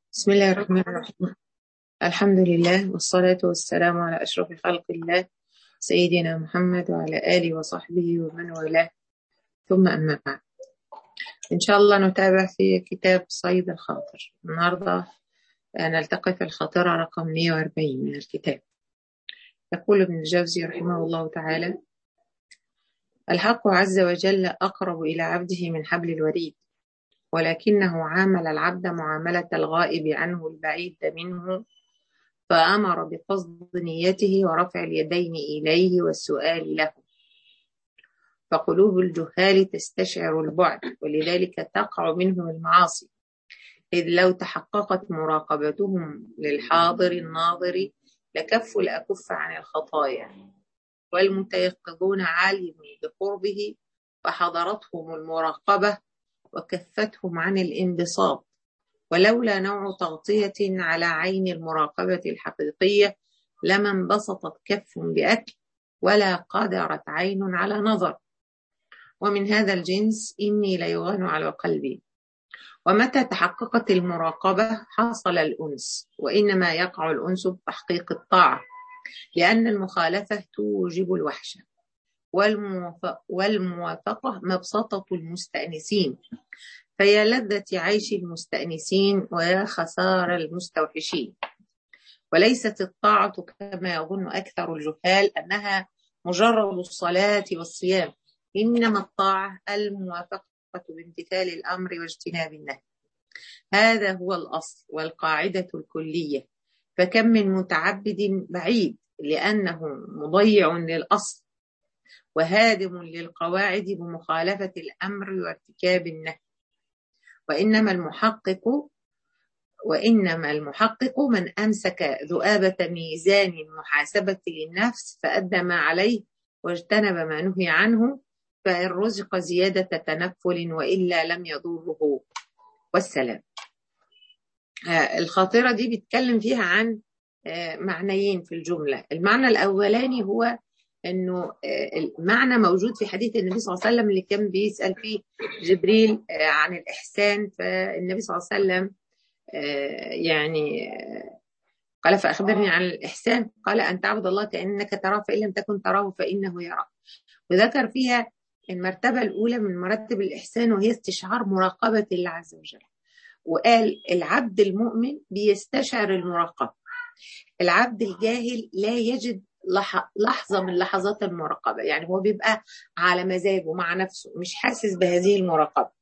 بسم الله الرحمن الرحيم الحمد لله والصلاة والسلام على أشرف خلق الله سيدنا محمد وعلى آله وصحبه ومن والاه ثم أما بعد إن شاء الله نتابع في كتاب صيد الخاطر النهاردة نلتقي في الخاطرة رقم 140 من الكتاب يقول ابن الجوزي رحمه الله تعالى الحق عز وجل أقرب إلى عبده من حبل الوريد ولكنه عامل العبد معاملة الغائب عنه البعيد منه فأمر بقصد نيته ورفع اليدين إليه والسؤال له فقلوب الجهال تستشعر البعد ولذلك تقع منهم المعاصي إذ لو تحققت مراقبتهم للحاضر الناظر لكفوا الأكف عن الخطايا والمتيقظون عالموا بقربه فحضرتهم المراقبة وكفتهم عن الانبساط ولولا نوع تغطية على عين المراقبة الحقيقية لما انبسطت كف بأكل ولا قدرت عين على نظر ومن هذا الجنس إني ليغان على قلبي ومتى تحققت المراقبة حصل الأنس وإنما يقع الأنس بتحقيق الطاعة لأن المخالفة توجب الوحشة والموافقة مبسطة المستأنسين فيا لذة عيش المستأنسين ويا خسار المستوحشين وليست الطاعة كما يظن أكثر الجهال أنها مجرد الصلاة والصيام إنما الطاعة الموافقة بامتثال الأمر واجتناب النهي هذا هو الأصل والقاعدة الكلية فكم من متعبد بعيد لأنه مضيع للأصل وهادم للقواعد بمخالفة الأمر وارتكاب النهي وإنما المحقق وإنما المحقق من أمسك ذؤابة ميزان المحاسبة للنفس فأدى ما عليه واجتنب ما نهي عنه فإن رزق زيادة تنفل وإلا لم يضره والسلام الخاطرة دي بيتكلم فيها عن معنيين في الجملة المعنى الأولاني هو انه المعنى موجود في حديث النبي صلى الله عليه وسلم اللي كان بيسال فيه جبريل عن الاحسان فالنبي صلى الله عليه وسلم يعني قال فاخبرني عن الاحسان قال ان تعبد الله كانك تراه فان لم تكن تراه فانه يراك وذكر فيها المرتبه الاولى من مراتب الاحسان وهي استشعار مراقبه الله عز وجل وقال العبد المؤمن بيستشعر المراقبه العبد الجاهل لا يجد لحظة من لحظات المراقبة يعني هو بيبقى على مزاجه مع نفسه مش حاسس بهذه المراقبة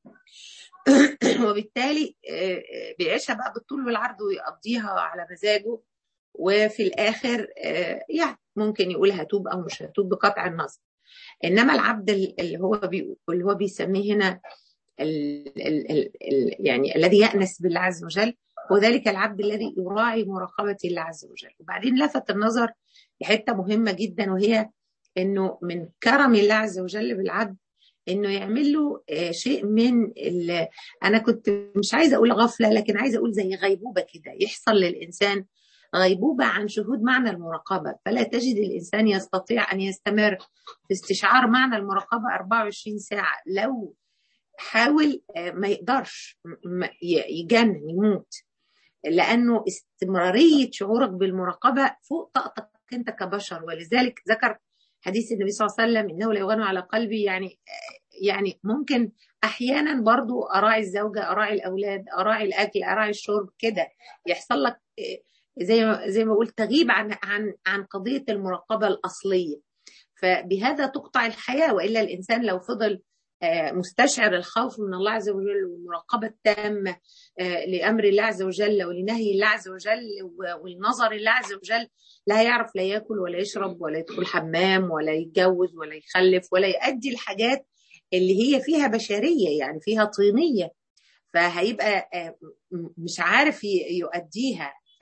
وبالتالي بيعيشها بقى بالطول والعرض ويقضيها على مزاجه وفي الآخر يعني ممكن يقول هتوب أو مش هتوب بقطع النظر إنما العبد اللي هو بي اللي هو بيسميه هنا ال ال ال ال يعني الذي يأنس بالله عز وجل وذلك العبد الذي يراعي مراقبة الله عز وجل وبعدين لفت النظر لحتة مهمة جدا وهي انه من كرم الله عز وجل بالعبد انه يعمل له شيء من انا كنت مش عايزه اقول غفله لكن عايزه اقول زي غيبوبه كده يحصل للانسان غيبوبه عن شهود معنى المراقبه فلا تجد الانسان يستطيع ان يستمر في استشعار معنى المراقبه 24 ساعه لو حاول ما يقدرش يجنن يموت لانه استمراريه شعورك بالمراقبه فوق طاقتك انت كبشر ولذلك ذكر حديث النبي صلى الله عليه وسلم انه لا يغنى على قلبي يعني يعني ممكن احيانا برضو اراعي الزوجه اراعي الاولاد اراعي الاكل اراعي الشرب كده يحصل لك زي ما زي ما قلت تغيب عن عن عن قضيه المراقبه الاصليه فبهذا تقطع الحياه والا الانسان لو فضل مستشعر الخوف من الله عز وجل والمراقبة التامة لأمر الله عز وجل ولنهي الله عز وجل والنظر الله عز وجل لا يعرف لا ياكل ولا يشرب ولا يدخل حمام ولا يتجوز ولا يخلف ولا يؤدي الحاجات اللي هي فيها بشرية يعني فيها طينية فهيبقى مش عارف يؤديها ف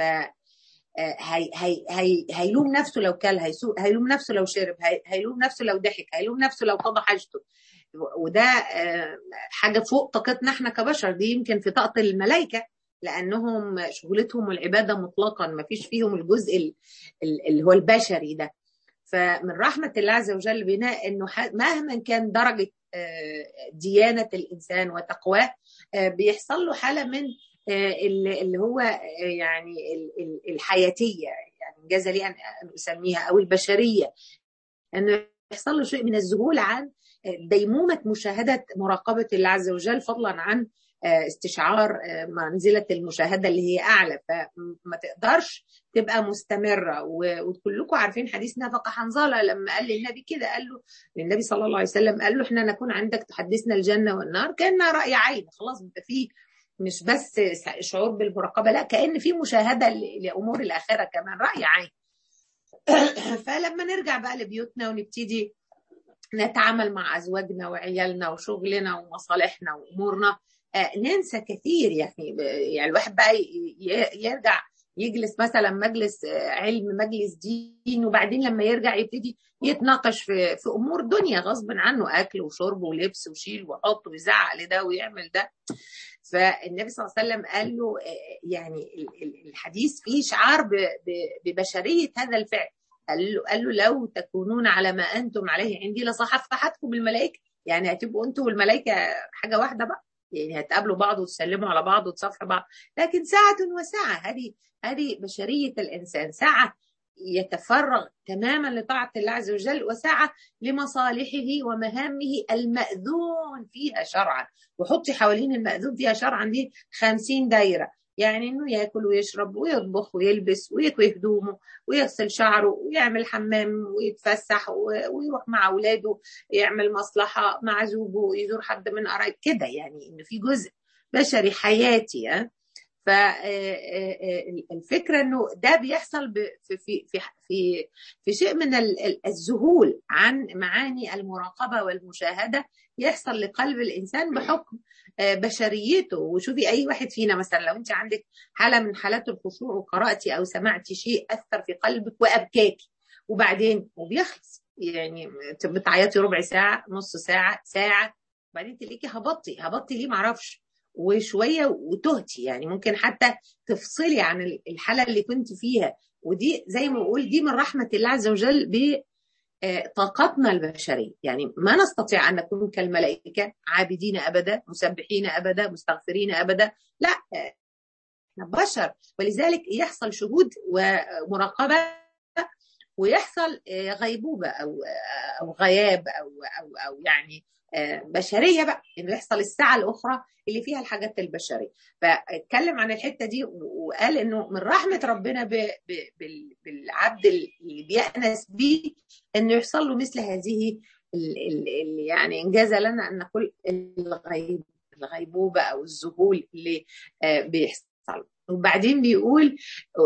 هي هي هي هيلوم نفسه لو كل هيلوم نفسه لو شرب هيلوم نفسه لو ضحك هيلوم نفسه لو قضى حاجته وده حاجه فوق طاقتنا احنا كبشر دي يمكن في طاقه الملائكه لانهم شغلتهم العباده مطلقا ما فيش فيهم الجزء اللي هو البشري ده فمن رحمه الله عز وجل بنا انه مهما كان درجه ديانه الانسان وتقواه بيحصل له حاله من اللي هو يعني الحياتيه يعني انجاز لي ان اسميها او البشريه انه يحصل له شيء من الذهول عن ديمومه مشاهده مراقبه الله عز وجل فضلا عن استشعار منزله المشاهده اللي هي اعلى فما تقدرش تبقى مستمره وكلكم عارفين حديث نفقه حنظله لما قال للنبي كده قال له للنبي صلى الله عليه وسلم قال له احنا نكون عندك تحدثنا الجنه والنار كانها راي عين خلاص بيبقى فيه مش بس شعور بالمراقبه لا كان في مشاهده لامور الاخره كمان راي عين فلما نرجع بقى لبيوتنا ونبتدي نتعامل مع ازواجنا وعيالنا وشغلنا ومصالحنا وامورنا ننسى كثير يعني يعني الواحد بقى يرجع يجلس مثلا مجلس علم مجلس دين وبعدين لما يرجع يبتدي يتناقش في في امور دنيا غصب عنه اكل وشرب ولبس وشيل وحط ويزعق لده ويعمل ده فالنبي صلى الله عليه وسلم قال له يعني الحديث فيه شعار ببشريه هذا الفعل قال له قال له لو تكونون على ما انتم عليه عندي لصحفتكم الملائكه يعني هتبقوا انتوا والملائكه حاجه واحده بقى يعني هتقابلوا بعض وتسلموا على بعض وتصافحوا بعض لكن ساعة وساعة هذه هذه بشرية الإنسان ساعة يتفرغ تماما لطاعة الله عز وجل وساعة لمصالحه ومهامه المأذون فيها شرعا وحطي حوالين المأذون فيها شرعا دي خمسين دايرة يعني انه ياكل ويشرب ويطبخ ويلبس ويكوي هدومه ويغسل شعره ويعمل حمام ويتفسح ويروح مع اولاده يعمل مصلحه مع زوجه يزور حد من قرايب كده يعني انه في جزء بشري حياتي ها فالفكره انه ده بيحصل في في في في في شيء من الذهول عن معاني المراقبه والمشاهده يحصل لقلب الانسان بحكم بشريته وشوفي اي واحد فينا مثلا لو انت عندك حاله من حالات الخشوع وقراتي او سمعتي شيء اثر في قلبك وابكاكي وبعدين وبيخلص يعني بتعيطي ربع ساعه نص ساعه ساعه وبعدين تلاقيكي هبطتي هبطتي ليه معرفش وشويه وتهتي يعني ممكن حتى تفصلي عن الحاله اللي كنت فيها ودي زي ما بقول دي من رحمه الله عز وجل ب طاقتنا البشريه يعني ما نستطيع ان نكون كالملائكه عابدين ابدا مسبحين ابدا مستغفرين ابدا لا احنا بشر ولذلك يحصل شهود ومراقبه ويحصل غيبوبه او او غياب او او او يعني بشريه بقى انه يحصل الساعه الاخرى اللي فيها الحاجات البشريه فاتكلم عن الحته دي وقال انه من رحمه ربنا ب ب بالعبد اللي بيأنس بيه انه يحصل له مثل هذه اللي يعني انجاز لنا ان نقول الغيب الغيبوبه او الذهول اللي بيحصل وبعدين بيقول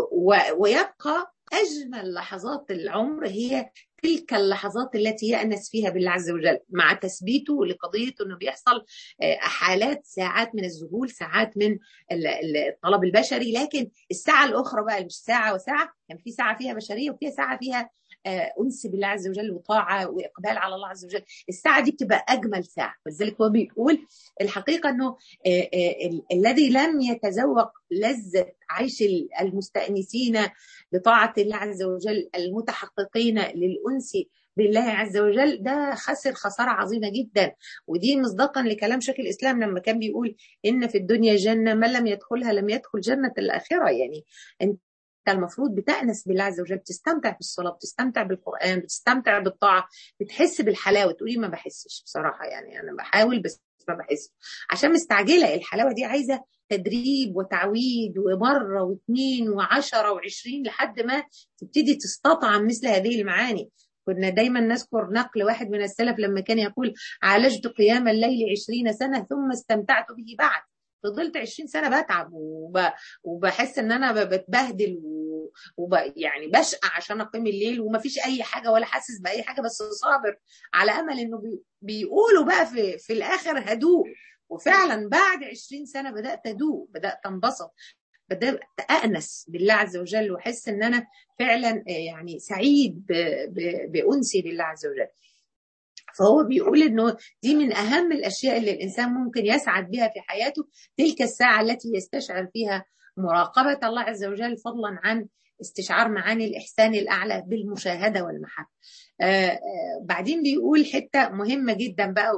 ويبقى اجمل لحظات العمر هي تلك اللحظات التي يأنس فيها بالله عز وجل مع تثبيته لقضية أنه بيحصل حالات ساعات من الذهول ساعات من الطلب البشري لكن الساعة الأخرى بقى مش ساعة وساعة كان يعني في ساعة فيها بشرية وفيها ساعة فيها أنس بالله عز وجل وطاعة وإقبال على الله عز وجل الساعة دي بتبقى أجمل ساعة ولذلك هو بيقول الحقيقة أنه الذي لم يتذوق لذة عيش المستأنسين بطاعة الله عز وجل المتحققين للأنس بالله عز وجل ده خسر خسارة عظيمة جدا ودي مصداقا لكلام شيخ الإسلام لما كان بيقول إن في الدنيا جنة من لم يدخلها لم يدخل جنة الآخرة يعني أنت المفروض بتأنس بالله عز وجل بتستمتع بالصلاة بتستمتع بالقرآن بتستمتع بالطاعة بتحس بالحلاوة تقولي ما بحسش بصراحة يعني أنا بحاول بس ما بحس عشان مستعجلة الحلاوة دي عايزة تدريب وتعويد ومرة واثنين وعشرة وعشرين لحد ما تبتدي تستطعم مثل هذه المعاني كنا دايما نذكر نقل واحد من السلف لما كان يقول عالجت قيام الليل عشرين سنة ثم استمتعت به بعد فضلت 20 سنه بتعب وب... وبحس ان انا بتبهدل و... وب... يعني بشقى عشان اقيم الليل ومفيش اي حاجه ولا حاسس باي حاجه بس صابر على امل انه بي... بيقولوا بقى في في الاخر هدوء وفعلا بعد 20 سنه بدات ادوق بدات انبسط بدات انس بالله عز وجل واحس ان انا فعلا يعني سعيد ب... ب... بانسي بالله عز وجل فهو بيقول انه دي من اهم الاشياء اللي الانسان ممكن يسعد بها في حياته تلك الساعه التي يستشعر فيها مراقبه الله عز وجل فضلا عن استشعار معاني الاحسان الاعلى بالمشاهده والمحبه. آه آه بعدين بيقول حته مهمه جدا بقى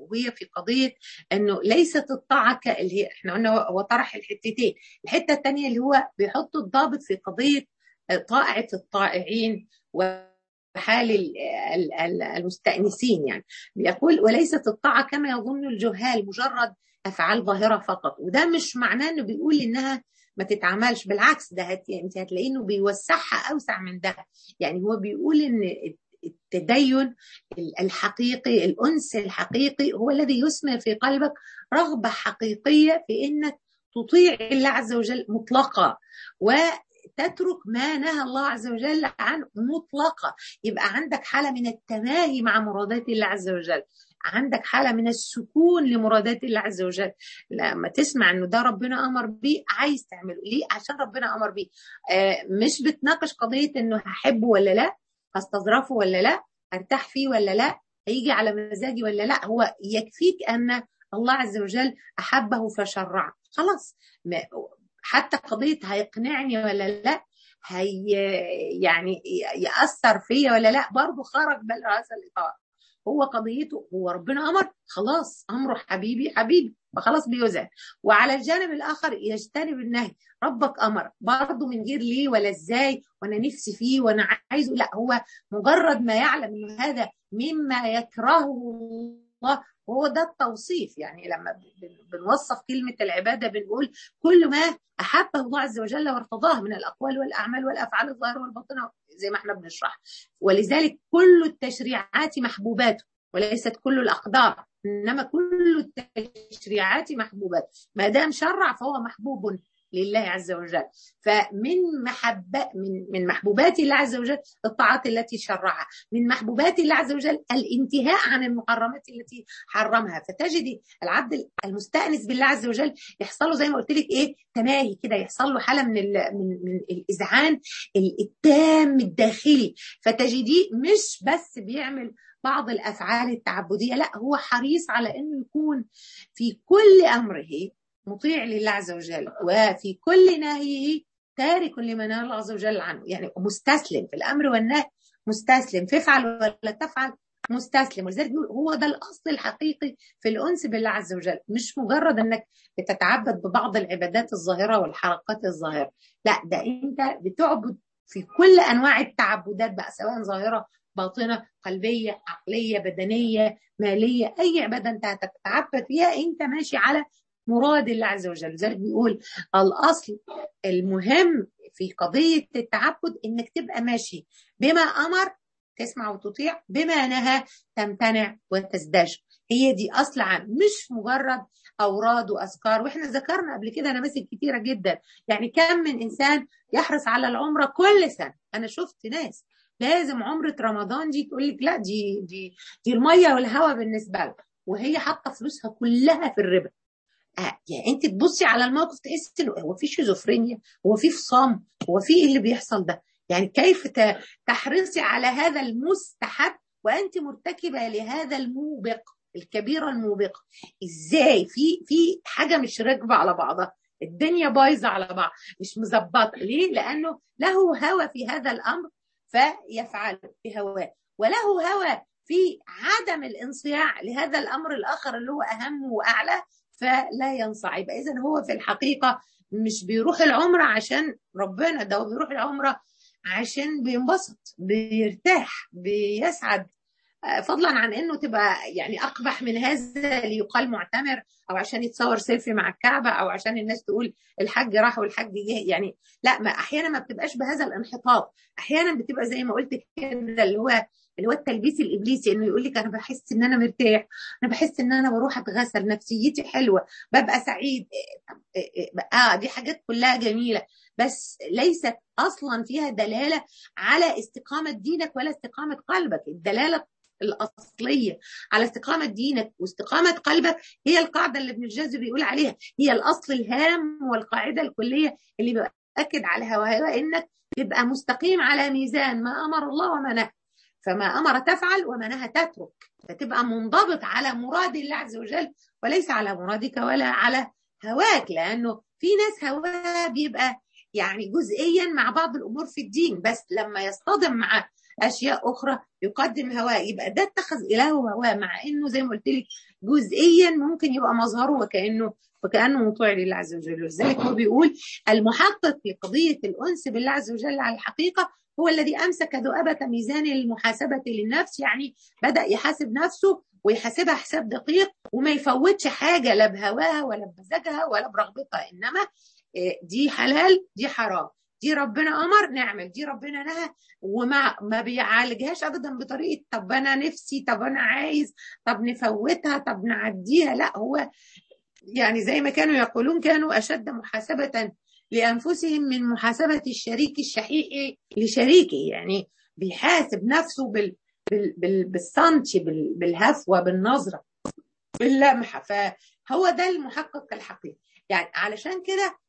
وهي في قضيه انه ليست الطاعه اللي هي احنا قلنا هو طرح الحتتين الحته الثانيه اللي هو بيحط الضابط في قضيه طاعه الطائعين وحال المستأنسين يعني بيقول وليست الطاعة كما يظن الجهال مجرد أفعال ظاهرة فقط وده مش معناه إنه بيقول إنها ما تتعملش بالعكس ده هت... انت هتلاقيه انه بيوسعها اوسع من ده يعني هو بيقول ان التدين الحقيقي الانس الحقيقي هو الذي يثمر في قلبك رغبه حقيقيه في انك تطيع الله عز وجل مطلقه وتترك ما نهى الله عز وجل عنه مطلقه يبقى عندك حاله من التماهي مع مرادات الله عز وجل عندك حالة من السكون لمرادات الله عز وجل لما تسمع انه ده ربنا امر بيه عايز تعمله ليه عشان ربنا امر بيه آه مش بتناقش قضية انه هحبه ولا لا هستظرفه ولا لا ارتاح فيه ولا لا هيجي على مزاجي ولا لا هو يكفيك ان الله عز وجل احبه فشرعه خلاص حتى قضية هيقنعني ولا لا هي يعني يأثر فيا ولا لا برضه خرج بل هذا الإطار هو قضيته هو ربنا امر خلاص امره حبيبي حبيبي فخلاص بيزعل وعلى الجانب الاخر يجتنب النهي ربك امر برضه من غير ليه ولا ازاي وانا نفسي فيه وانا عايزه لا هو مجرد ما يعلم انه هذا مما يكرهه الله وهو ده التوصيف يعني لما بنوصف كلمة العبادة بنقول كل ما أحبه الله عز وجل وارتضاه من الأقوال والأعمال والأفعال الظاهرة والباطنة زي ما احنا بنشرح ولذلك كل التشريعات محبوبات وليست كل الأقدار إنما كل التشريعات محبوبات ما دام شرع فهو محبوب لله عز وجل فمن محبة من من محبوبات الله عز وجل الطاعات التي شرعها من محبوبات الله عز وجل الانتهاء عن المحرمات التي حرمها فتجد العبد المستأنس بالله عز وجل يحصل له زي ما قلت لك ايه تماهي كده يحصل له حاله من من من الاذعان التام الداخلي فتجديه مش بس بيعمل بعض الافعال التعبديه لا هو حريص على انه يكون في كل امره مطيع لله عز وجل وفي كل نهيه تارك لما نهى الله عز وجل عنه يعني مستسلم في الامر والنهي مستسلم تفعل ولا تفعل مستسلم ولذلك بيقول هو ده الاصل الحقيقي في الانس بالله عز وجل مش مجرد انك بتتعبد ببعض العبادات الظاهره والحركات الظاهره لا ده انت بتعبد في كل انواع التعبدات بقى سواء ظاهره باطنه قلبيه عقليه بدنيه ماليه اي عباده انت هتتعبد فيها انت ماشي على مراد الله عز وجل لذلك بيقول الاصل المهم في قضيه التعبد انك تبقى ماشي بما امر تسمع وتطيع بما نهى تمتنع وتزدجر هي دي اصل عام مش مجرد اوراد واذكار واحنا ذكرنا قبل كده نماذج كتيره جدا يعني كم من انسان يحرص على العمره كل سنه انا شفت ناس لازم عمره رمضان دي تقول لك لا دي دي دي الميه والهواء بالنسبه لها وهي حاطه فلوسها كلها في الربا يعني انت تبصي على الموقف تحسي انه هو في شيزوفرينيا هو في فصام هو في ايه اللي بيحصل ده يعني كيف تحرصي على هذا المستحب وانت مرتكبه لهذا الموبق الكبيره الموبقه ازاي في في حاجه مش راكبه على بعضها الدنيا بايظه على بعض مش مظبطه ليه لانه له هوى في هذا الامر فيفعل بهواه وله هوى في عدم الانصياع لهذا الامر الاخر اللي هو اهم واعلى فلا ينصع يبقى اذا هو في الحقيقه مش بيروح العمره عشان ربنا ده هو بيروح العمره عشان بينبسط بيرتاح بيسعد فضلا عن انه تبقى يعني اقبح من هذا ليقال معتمر او عشان يتصور سيلفي مع الكعبه او عشان الناس تقول الحج راح والحج جه يعني لا ما احيانا ما بتبقاش بهذا الانحطاط احيانا بتبقى زي ما قلت كده اللي هو اللي هو التلبيس الابليسي انه يقول لك انا بحس ان انا مرتاح انا بحس ان انا بروح اتغسل نفسيتي حلوه ببقى سعيد اه دي حاجات كلها جميله بس ليست اصلا فيها دلاله على استقامه دينك ولا استقامه قلبك الدلاله الاصليه على استقامه دينك واستقامه قلبك هي القاعده اللي ابن الجوزي بيقول عليها هي الاصل الهام والقاعده الكليه اللي بأكد عليها وهي انك تبقى مستقيم على ميزان ما امر الله وما نهى فما امر تفعل وما نهى تترك فتبقى منضبط على مراد الله عز وجل وليس على مرادك ولا على هواك لانه في ناس هواها بيبقى يعني جزئيا مع بعض الامور في الدين بس لما يصطدم مع اشياء اخرى يقدم هواه يبقى ده اتخذ الهه هواه مع انه زي ما قلت لك جزئيا ممكن يبقى مظهره وكانه وكانه مطيع لله عز وجل ولذلك هو بيقول المحقق في قضيه الانس بالله عز وجل على الحقيقه هو الذي امسك ذؤبه ميزان المحاسبه للنفس يعني بدا يحاسب نفسه ويحاسبها حساب دقيق وما يفوتش حاجه لا بهواها ولا بمزاجها ولا برغبتها انما دي حلال دي حرام دي ربنا امر نعمل دي ربنا نهى وما ما بيعالجهاش ابدا بطريقه طب انا نفسي طب انا عايز طب نفوتها طب نعديها لا هو يعني زي ما كانوا يقولون كانوا اشد محاسبه لانفسهم من محاسبه الشريك الشحيح لشريكه يعني بيحاسب نفسه بال بال بال بالسنتش بال بالهفوه بالنظره باللمحه فهو ده المحقق الحقيقي يعني علشان كده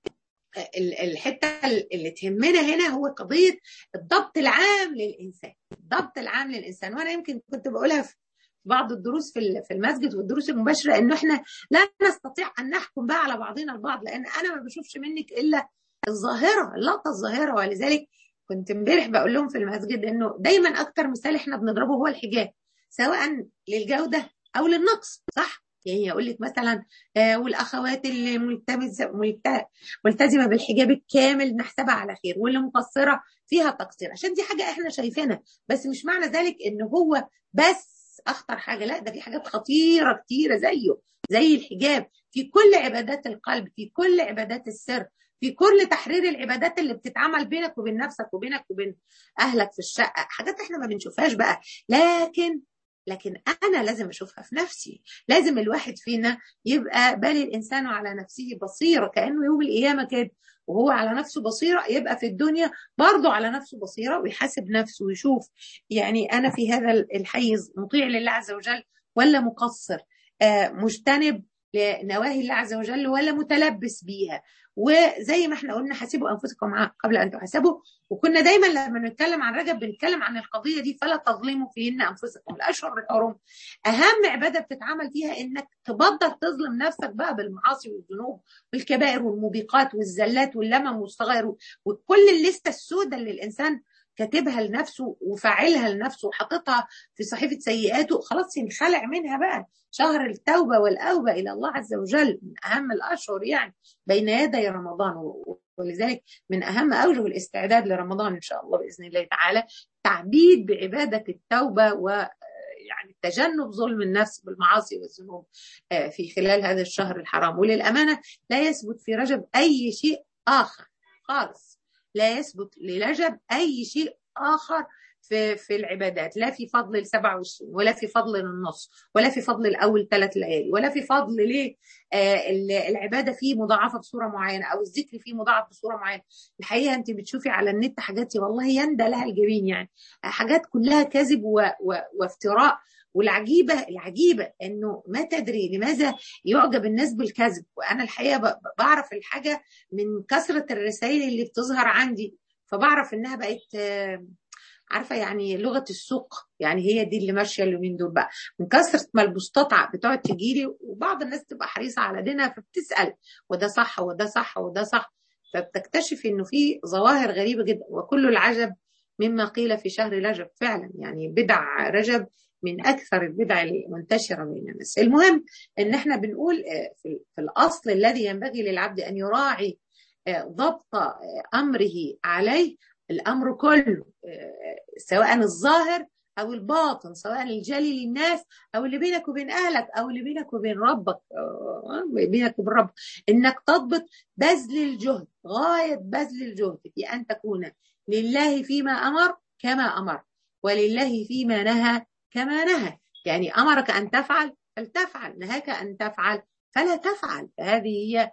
الحته اللي تهمنا هنا هو قضيه الضبط العام للانسان الضبط العام للانسان وانا يمكن كنت بقولها في بعض الدروس في في المسجد والدروس المباشره انه احنا لا نستطيع ان نحكم بقى على بعضنا البعض لان انا ما بشوفش منك الا الظاهره اللقطه الظاهره ولذلك كنت امبارح بقول لهم في المسجد انه دايما اكتر مثال احنا بنضربه هو الحجاب سواء للجوده او للنقص صح يعني اقول لك مثلا آه والاخوات اللي ملتزمه ملتزمه بالحجاب الكامل نحسبها على خير واللي مقصره فيها تقصير عشان دي حاجه احنا شايفينها بس مش معنى ذلك ان هو بس اخطر حاجه لا ده في حاجات خطيره كتيره زيه زي الحجاب في كل عبادات القلب في كل عبادات السر في كل تحرير العبادات اللي بتتعمل بينك وبين نفسك وبينك وبين اهلك في الشقه حاجات احنا ما بنشوفهاش بقى لكن لكن انا لازم اشوفها في نفسي لازم الواحد فينا يبقى بل الانسان على نفسه بصيره كانه يوم القيامه كده وهو على نفسه بصيره يبقى في الدنيا برضه على نفسه بصيره ويحاسب نفسه ويشوف يعني انا في هذا الحيز مطيع لله عز وجل ولا مقصر آه مجتنب لنواهي الله عز وجل ولا متلبس بيها وزي ما احنا قلنا حاسبوا انفسكم قبل ان تحاسبوا وكنا دايما لما نتكلم عن رجب بنتكلم عن القضيه دي فلا تظلموا فيهن انفسكم الاشهر الحرم اهم عباده بتتعمل فيها انك تبطل تظلم نفسك بقى بالمعاصي والذنوب والكبائر والموبقات والزلات واللمم والصغائر وكل الليسته السوداء اللي الانسان كاتبها لنفسه وفاعلها لنفسه وحاططها في صحيفه سيئاته خلاص ينخلع منها بقى شهر التوبه والاوبه الى الله عز وجل من اهم الاشهر يعني بين يدي رمضان ولذلك من اهم اوجه الاستعداد لرمضان ان شاء الله باذن الله تعالى تعبيد بعباده التوبه و يعني تجنب ظلم النفس بالمعاصي والذنوب في خلال هذا الشهر الحرام وللامانه لا يثبت في رجب اي شيء اخر خالص لا يثبت لرجب اي شيء اخر في في العبادات لا في فضل ال 27 ولا في فضل النص ولا في فضل الاول ثلاث ليالي ولا في فضل ليه آه العباده فيه مضاعفه بصوره معينه او الذكر فيه مضاعف بصوره معينه الحقيقه انت بتشوفي على النت حاجات والله يندى لها الجبين يعني حاجات كلها كذب و... و... وافتراء والعجيبه العجيبه انه ما تدري لماذا يعجب الناس بالكذب وانا الحقيقه بعرف الحاجه من كثره الرسائل اللي بتظهر عندي فبعرف انها بقت عارفه يعني لغه السوق يعني هي دي اللي ماشيه اليومين دول بقى من كثره ما البوستات بتقعد تجيلي وبعض الناس تبقى حريصه على دينها فبتسال وده صح وده صح وده صح فبتكتشف انه في ظواهر غريبه جدا وكل العجب مما قيل في شهر رجب فعلا يعني بدع رجب من اكثر البدع المنتشره بين الناس المهم ان احنا بنقول في الاصل الذي ينبغي للعبد ان يراعي ضبط امره عليه الامر كله سواء الظاهر او الباطن سواء الجلي للناس او اللي بينك وبين اهلك او اللي بينك وبين ربك بينك وبين ربك انك تضبط بذل الجهد غايه بذل الجهد في ان تكون لله فيما امر كما امر ولله فيما نهى كما نهى يعني امرك ان تفعل فلتفعل نهاك ان تفعل فلا تفعل فهذه هي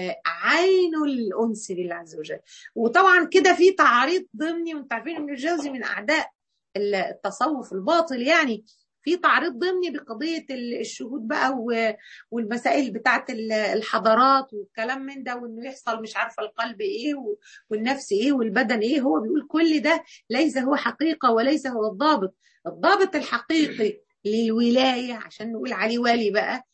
عين الانس لله عز وجل وطبعا كده في تعريض ضمني وانتم عارفين ان الجوزي من اعداء التصوف الباطل يعني في تعريض ضمني بقضيه الشهود بقى والمسائل بتاعه الحضارات والكلام من ده وانه يحصل مش عارفه القلب ايه والنفس ايه والبدن ايه هو بيقول كل ده ليس هو حقيقه وليس هو الضابط الضابط الحقيقي للولايه عشان نقول عليه والي بقى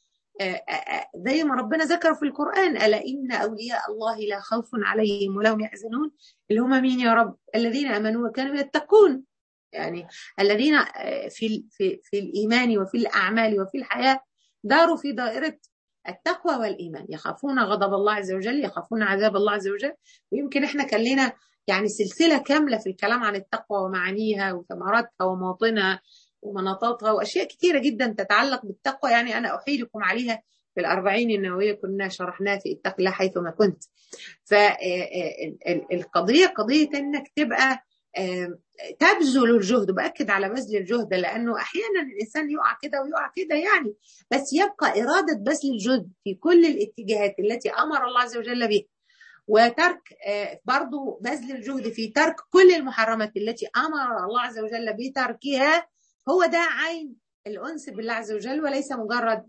زي ما ربنا ذكر في القرآن ألا إن أولياء الله لا خوف عليهم ولا هم يحزنون اللي هم مين يا رب الذين آمنوا وكانوا يتقون يعني الذين في في في الايمان وفي الاعمال وفي الحياه داروا في دائره التقوى والايمان يخافون غضب الله عز وجل يخافون عذاب الله عز وجل ويمكن احنا كان لنا يعني سلسله كامله في الكلام عن التقوى ومعانيها وثمراتها ومواطنها ومناطاتها واشياء كثيره جدا تتعلق بالتقوى يعني انا احيلكم عليها في الأربعين النووية كنا شرحناها في اتق الله حيثما كنت فالقضية قضية أنك تبقى تبذل الجهد باكد على بذل الجهد لانه احيانا الانسان يقع كده ويقع كده يعني بس يبقى اراده بذل الجهد في كل الاتجاهات التي امر الله عز وجل بها وترك برضو بذل الجهد في ترك كل المحرمات التي امر الله عز وجل بتركها هو ده عين الانس بالله عز وجل وليس مجرد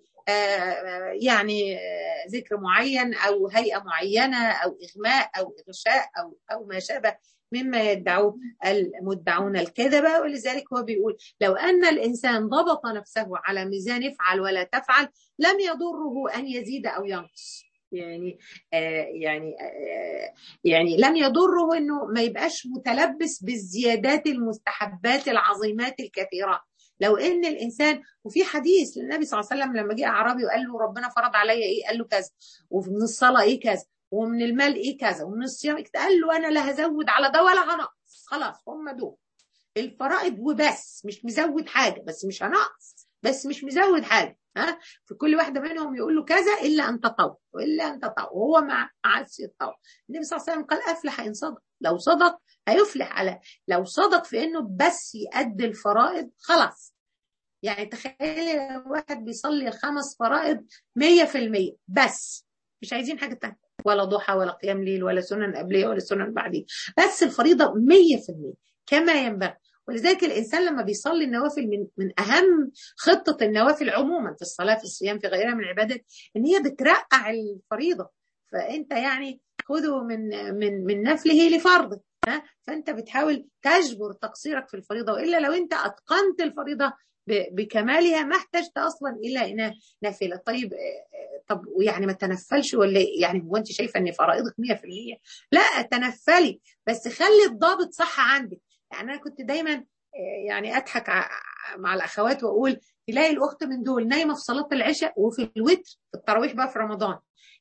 يعني ذكر معين او هيئه معينه او اغماء او اغشاء او او ما شابه مما يدعوه المدعون الكذبة ولذلك هو بيقول لو أن الإنسان ضبط نفسه على ميزان افعل ولا تفعل لم يضره أن يزيد أو ينقص يعني آه يعني آه يعني لم يضره انه ما يبقاش متلبس بالزيادات المستحبات العظيمات الكثيره لو ان الانسان وفي حديث للنبي صلى الله عليه وسلم لما جه اعرابي وقال له ربنا فرض عليا ايه قال له كذا ومن الصلاه ايه كذا ومن المال ايه كذا ومن الصيام قال له انا لا هزود على ده ولا هنقص خلاص هم دول الفرائض وبس مش مزود حاجه بس مش هنقص بس مش مزود حاجه ها في كل واحده منهم يقول له كذا الا ان تطوع والا ان تطوع وهو مع عكس الطوع النبي صلى الله عليه وسلم قال افلح ان صدق لو صدق هيفلح على لو صدق في انه بس يأدي الفرائض خلاص يعني تخيل واحد بيصلي خمس فرائض 100% بس مش عايزين حاجه ثانيه ولا ضحى ولا قيام ليل ولا سنن قبليه ولا سنن بعديه بس الفريضه 100% كما ينبغي ولذلك الانسان لما بيصلي النوافل من من اهم خطه النوافل عموما في الصلاه في الصيام في غيرها من العبادات ان هي بترقع الفريضه فانت يعني خذه من من من نفله لفرضه ها فانت بتحاول تجبر تقصيرك في الفريضه والا لو انت اتقنت الفريضه بكمالها ما احتجت اصلا الى نافله طيب طب يعني ما تنفلش ولا يعني هو انت شايفه ان فرائضك 100% لا تنفلي بس خلي الضابط صح عندك يعني انا كنت دايما يعني اضحك مع الاخوات واقول تلاقي الاخت من دول نايمه في صلاه العشاء وفي الوتر في التراويح بقى في رمضان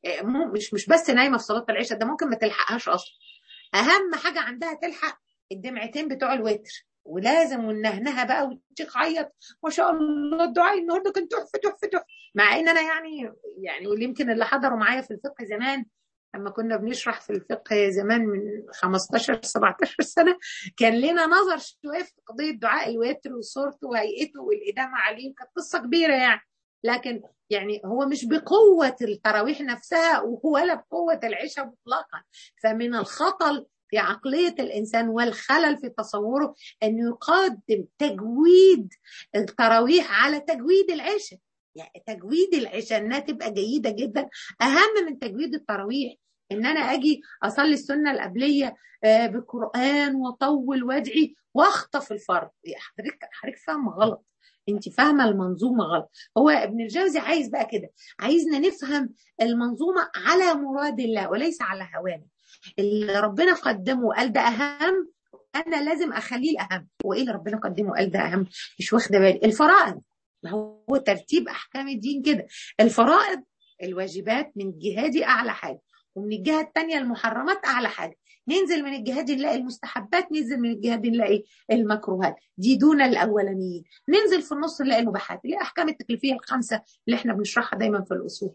مش مش بس نايمه في صلاه العشاء ده ممكن ما تلحقهاش اصلا اهم حاجه عندها تلحق الدمعتين بتوع الوتر ولازم ونهنها بقى وتشيخ عيط ما شاء الله الدعاء النهارده كان تحفه تحفه تحفه مع ان انا يعني يعني واللي يمكن اللي حضروا معايا في الفقه زمان لما كنا بنشرح في الفقه زمان من 15 17 سنه كان لنا نظر شويه في قضيه دعاء الوتر وصورته وهيئته والادامه عليه كانت قصه كبيره يعني لكن يعني هو مش بقوه التراويح نفسها ولا بقوه العشاء مطلقا فمن الخطل في عقلية الإنسان والخلل في تصوره أنه يقدم تجويد التراويح على تجويد العشاء يعني تجويد العشاء انها تبقى جيده جدا اهم من تجويد التراويح ان انا اجي اصلي السنه القبليه بقران واطول وادعي واخطف الفرض حضرتك حضرتك فاهمه غلط انت فاهمه المنظومه غلط هو ابن الجوزي عايز بقى كده عايزنا نفهم المنظومه على مراد الله وليس على هوانا اللي ربنا قدمه وقال ده اهم انا لازم اخليه الاهم وايه اللي ربنا قدمه وقال ده اهم مش واخده بالي الفرائض ما هو ترتيب احكام الدين كده الفرائض الواجبات من الجهه دي اعلى حاجه ومن الجهه الثانيه المحرمات اعلى حاجه ننزل من الجهه دي نلاقي المستحبات ننزل من الجهه دي نلاقي المكروهات دي دون الاولانيين ننزل في النص نلاقي المباحات اللي احكام التكليفيه الخمسه اللي احنا بنشرحها دايما في الاصول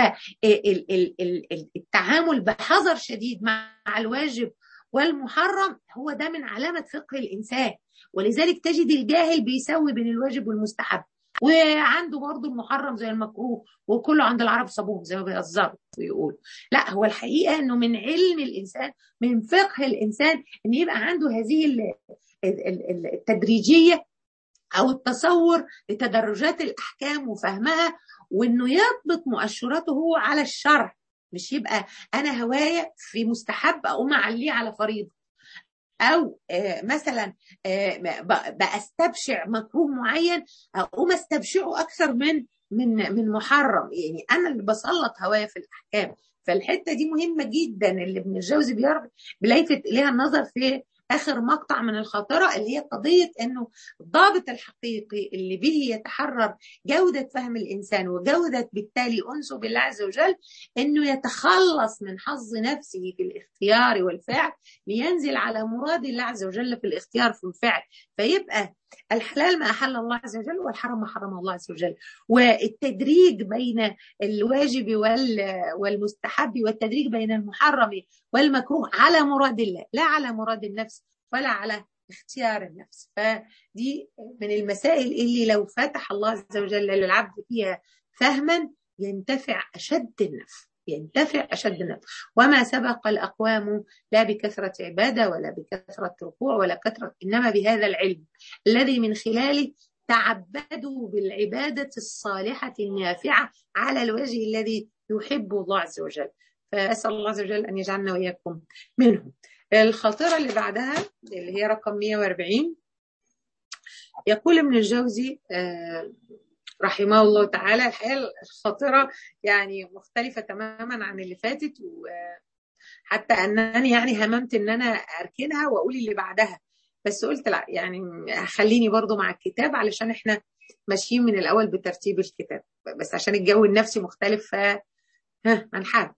فالتعامل بحذر شديد مع الواجب والمحرم هو ده من علامه فقه الانسان ولذلك تجد الجاهل بيسوي بين الواجب والمستحب وعنده برضه المحرم زي المكروه وكله عند العرب صابون زي ما بيهزروا ويقولوا لا هو الحقيقه انه من علم الانسان من فقه الانسان ان يبقى عنده هذه التدريجيه او التصور لتدرجات الاحكام وفهمها وانه يضبط مؤشراته هو على الشرع مش يبقى انا هوايه في مستحب اقوم اعليه على فريضه او مثلا بستبشع مكروه معين اقوم استبشعه اكثر من من من محرم يعني انا اللي بسلط هوايا في الاحكام فالحته دي مهمه جدا اللي ابن الجوزي بيلفت اليها النظر في اخر مقطع من الخاطره اللي هي قضيه انه الضابط الحقيقي اللي به يتحرر جوده فهم الانسان وجوده بالتالي انسه بالله عز وجل انه يتخلص من حظ نفسه في الاختيار والفعل لينزل على مراد الله عز وجل في الاختيار في الفعل فيبقى الحلال ما أحل الله عز وجل والحرام ما حرم الله عز وجل والتدريج بين الواجب والمستحب والتدريج بين المحرم والمكروه على مراد الله لا على مراد النفس ولا على اختيار النفس فدي من المسائل اللي لو فتح الله عز وجل للعبد فيها فهما ينتفع أشد النفس ينتفع أشد النفع وما سبق الأقوام لا بكثرة عبادة ولا بكثرة ركوع ولا كثرة إنما بهذا العلم الذي من خلاله تعبدوا بالعبادة الصالحة النافعة على الوجه الذي يحب الله عز وجل فأسأل الله عز وجل أن يجعلنا وإياكم منهم الخاطرة اللي بعدها اللي هي رقم 140 يقول ابن الجوزي آه رحمه الله تعالى الحقيقه الخاطره يعني مختلفه تماما عن اللي فاتت وحتى انني يعني هممت ان انا اركنها واقول اللي بعدها بس قلت لا يعني خليني برضو مع الكتاب علشان احنا ماشيين من الاول بترتيب الكتاب بس عشان الجو النفسي مختلف ف ها هنحاول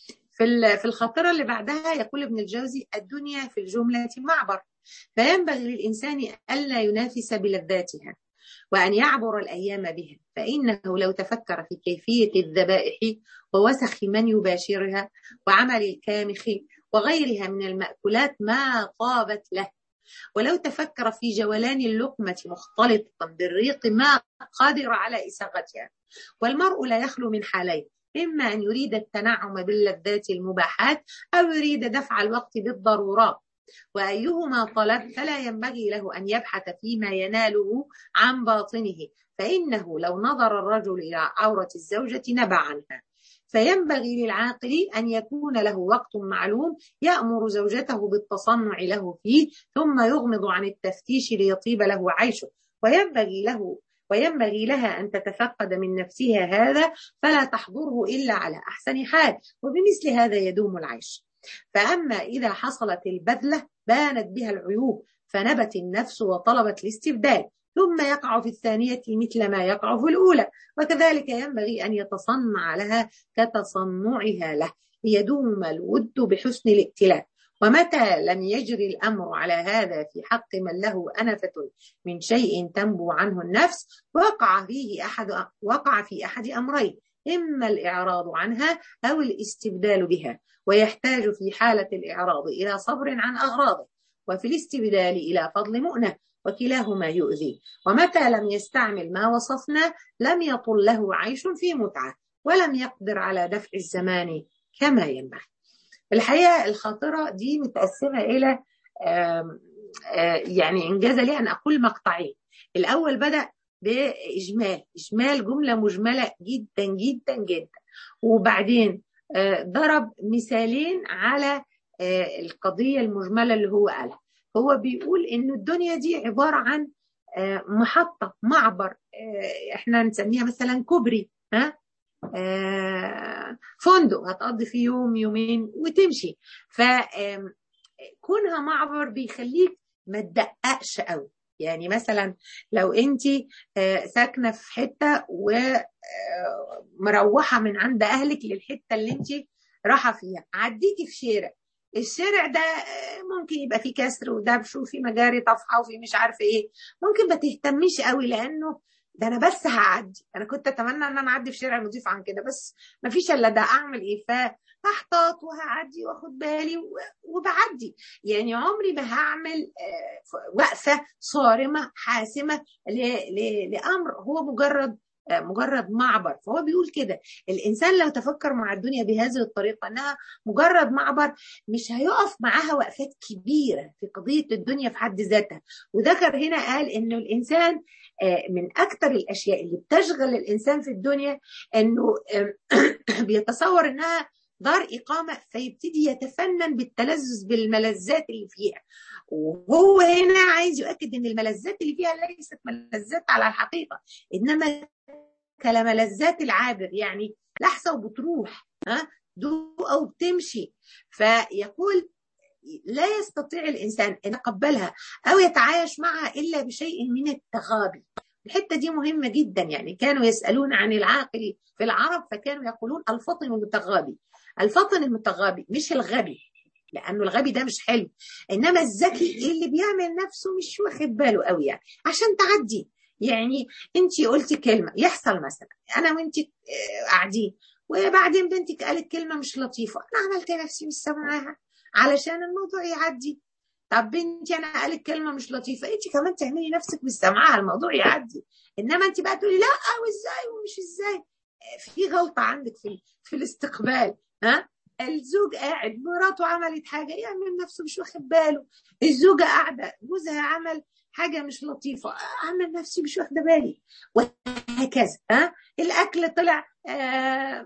في في الخاطره اللي بعدها يقول ابن الجوزي الدنيا في الجمله معبر فينبغي للانسان الا ينافس بلذاتها وأن يعبر الأيام بها فإنه لو تفكر في كيفية الذبائح ووسخ من يباشرها وعمل الكامخ وغيرها من المأكولات ما طابت له ولو تفكر في جولان اللقمة مختلطة بالريق ما قادر على إساغتها والمرء لا يخلو من حالين إما أن يريد التنعم باللذات المباحات أو يريد دفع الوقت بالضرورات وأيهما طلب فلا ينبغي له أن يبحث فيما يناله عن باطنه فإنه لو نظر الرجل إلى عورة الزوجة نبع عنها فينبغي للعاقل أن يكون له وقت معلوم يأمر زوجته بالتصنع له فيه ثم يغمض عن التفتيش ليطيب له عيشه وينبغي له وينبغي لها أن تتفقد من نفسها هذا فلا تحضره إلا على أحسن حال وبمثل هذا يدوم العيش فأما إذا حصلت البذلة بانت بها العيوب فنبت النفس وطلبت الاستبدال ثم يقع في الثانية مثل ما يقع في الأولى وكذلك ينبغي أن يتصنع لها كتصنعها له ليدوم الود بحسن الائتلاف ومتى لم يجري الأمر على هذا في حق من له أنفة من شيء تنبو عنه النفس وقع فيه أحد وقع في أحد أمرين إما الإعراض عنها أو الاستبدال بها ويحتاج في حالة الإعراض إلى صبر عن أغراضه وفي الاستبدال إلى فضل مؤنة وكلاهما يؤذي ومتى لم يستعمل ما وصفنا لم يطل له عيش في متعة ولم يقدر على دفع الزمان كما ينبغي الحقيقة الخاطرة دي متقسمة إلى يعني إنجاز لي أن أقول مقطعين الأول بدأ بإجمال إجمال جملة مجملة جدا جدا جدا وبعدين ضرب مثالين على القضية المجملة اللي هو قالها هو بيقول إنه الدنيا دي عبارة عن محطة معبر احنا نسميها مثلا كوبري ها فندق هتقضي فيه يوم يومين وتمشي فكونها معبر بيخليك ما تدققش قوي يعني مثلا لو انت ساكنه في حته ومروحه من عند اهلك للحته اللي انت رايحه فيها عديتي في شارع الشارع ده ممكن يبقى فيه كسر ودبش وفي مجاري طفحه وفي مش عارفه ايه ممكن ما تهتميش قوي لانه ده انا بس هعدي انا كنت اتمنى ان انا اعدي في شارع نظيف عن كده بس ما فيش الا ده اعمل ايه فهحتاط وهعدي واخد بالي وبعدي يعني عمري ما هعمل وقفه صارمه حاسمه لامر هو مجرد مجرد معبر فهو بيقول كده الانسان لو تفكر مع الدنيا بهذه الطريقه انها مجرد معبر مش هيقف معاها وقفات كبيره في قضيه الدنيا في حد ذاتها وذكر هنا قال انه الانسان من اكثر الاشياء اللي بتشغل الانسان في الدنيا انه بيتصور انها دار إقامة فيبتدي يتفنن بالتلذذ بالملذات اللي فيها وهو هنا عايز يؤكد ان الملذات اللي فيها ليست ملذات على الحقيقة انما كلملذات العابر يعني لحظة وبتروح ها دوقة وبتمشي فيقول لا يستطيع الانسان ان يتقبلها او يتعايش معها الا بشيء من التغابي الحته دي مهمه جدا يعني كانوا يسالون عن العاقل في العرب فكانوا يقولون الفطن المتغابي الفطن المتغابي مش الغبي لانه الغبي ده مش حلو انما الذكي اللي بيعمل نفسه مش واخد باله قوي يعني عشان تعدي يعني انت قلتي كلمه يحصل مثلا انا وانت قاعدين وبعدين بنتك قالت كلمه مش لطيفه انا عملت نفسي مش سامعاها علشان الموضوع يعدي طب بنتي انا قالت كلمه مش لطيفه انت كمان تعملي نفسك مش سامعاها الموضوع يعدي انما انت بقى تقولي لا وازاي ومش ازاي في غلطه عندك في في الاستقبال ها الزوج قاعد مراته عملت حاجه يعمل نفسه مش واخد باله الزوجه قاعده جوزها عمل حاجه مش لطيفه اعمل نفسي مش واخده بالي وهكذا ها الاكل طلع آه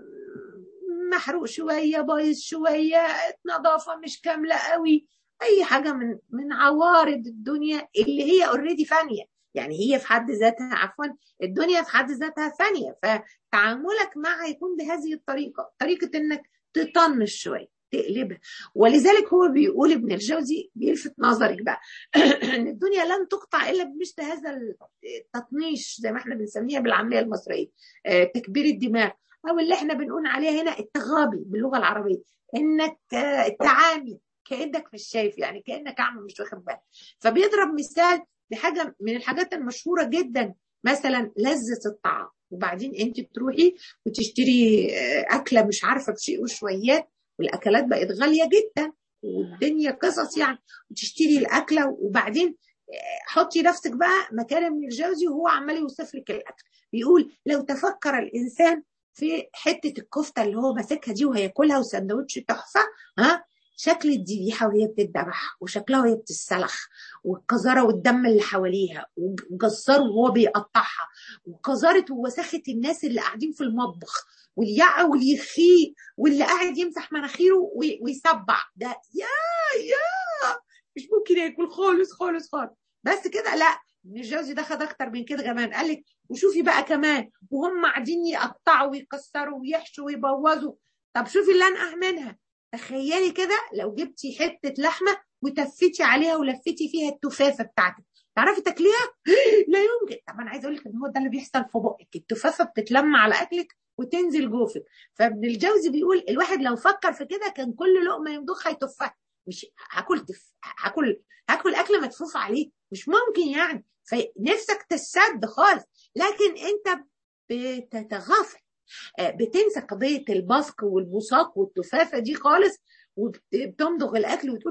محروق شويه بايظ شويه نظافه مش كامله قوي اي حاجه من من عوارض الدنيا اللي هي اوريدي فانيه يعني هي في حد ذاتها عفوا الدنيا في حد ذاتها فانيه فتعاملك معها يكون بهذه الطريقه طريقه انك تطنش شويه تقلبها ولذلك هو بيقول ابن الجوزي بيلفت نظرك بقى ان الدنيا لن تقطع الا بمثل هذا التطنيش زي ما احنا بنسميها بالعاميه المصريه تكبير الدماغ او اللي احنا بنقول عليها هنا التغابي باللغه العربيه انك التعامي كانك مش شايف يعني كانك اعمى مش واخد بالك فبيضرب مثال بحاجه من الحاجات المشهوره جدا مثلا لذه الطعام وبعدين انت تروحي وتشتري اكله مش عارفه بشيء وشويات والاكلات بقت غاليه جدا والدنيا قصص يعني وتشتري الاكله وبعدين حطي نفسك بقى مكان ابن الجوزي وهو عمال يوصف لك الاكل بيقول لو تفكر الانسان في حته الكفته اللي هو ماسكها دي وهياكلها وسندوتش تحفه ها شكل الذبيحه وهي بتتذبح وشكلها وهي بتتسلخ والقذاره والدم اللي حواليها وجزار وهو بيقطعها وقذاره ووساخه الناس اللي قاعدين في المطبخ واليع واليخي واللي قاعد يمسح مناخيره ويسبع ده يا يا مش ممكن ياكل خالص خالص خالص بس كده لا ابن الجوزي ده خد اكتر من كده كمان قال لك وشوفي بقى كمان وهم قاعدين يقطعوا ويكسروا ويحشوا ويبوظوا طب شوفي اللي انقح منها تخيلي كده لو جبتي حته لحمه وتفتي عليها ولفتي فيها التفافه بتاعتك تعرفي تاكليها؟ لا يمكن طب انا عايزه اقول لك ان هو ده اللي بيحصل في بقك التفافه بتتلم على اكلك وتنزل جوفك فابن الجوزي بيقول الواحد لو فكر في كده كان كل لقمه يمضخها يتفها مش هاكل تف... هاكل هاكل اكل متفوف عليه مش ممكن يعني فنفسك تسد خالص لكن انت بتتغافل بتنسى قضيه البصق والبصاق والتفافه دي خالص وبتمضغ الاكل وتقول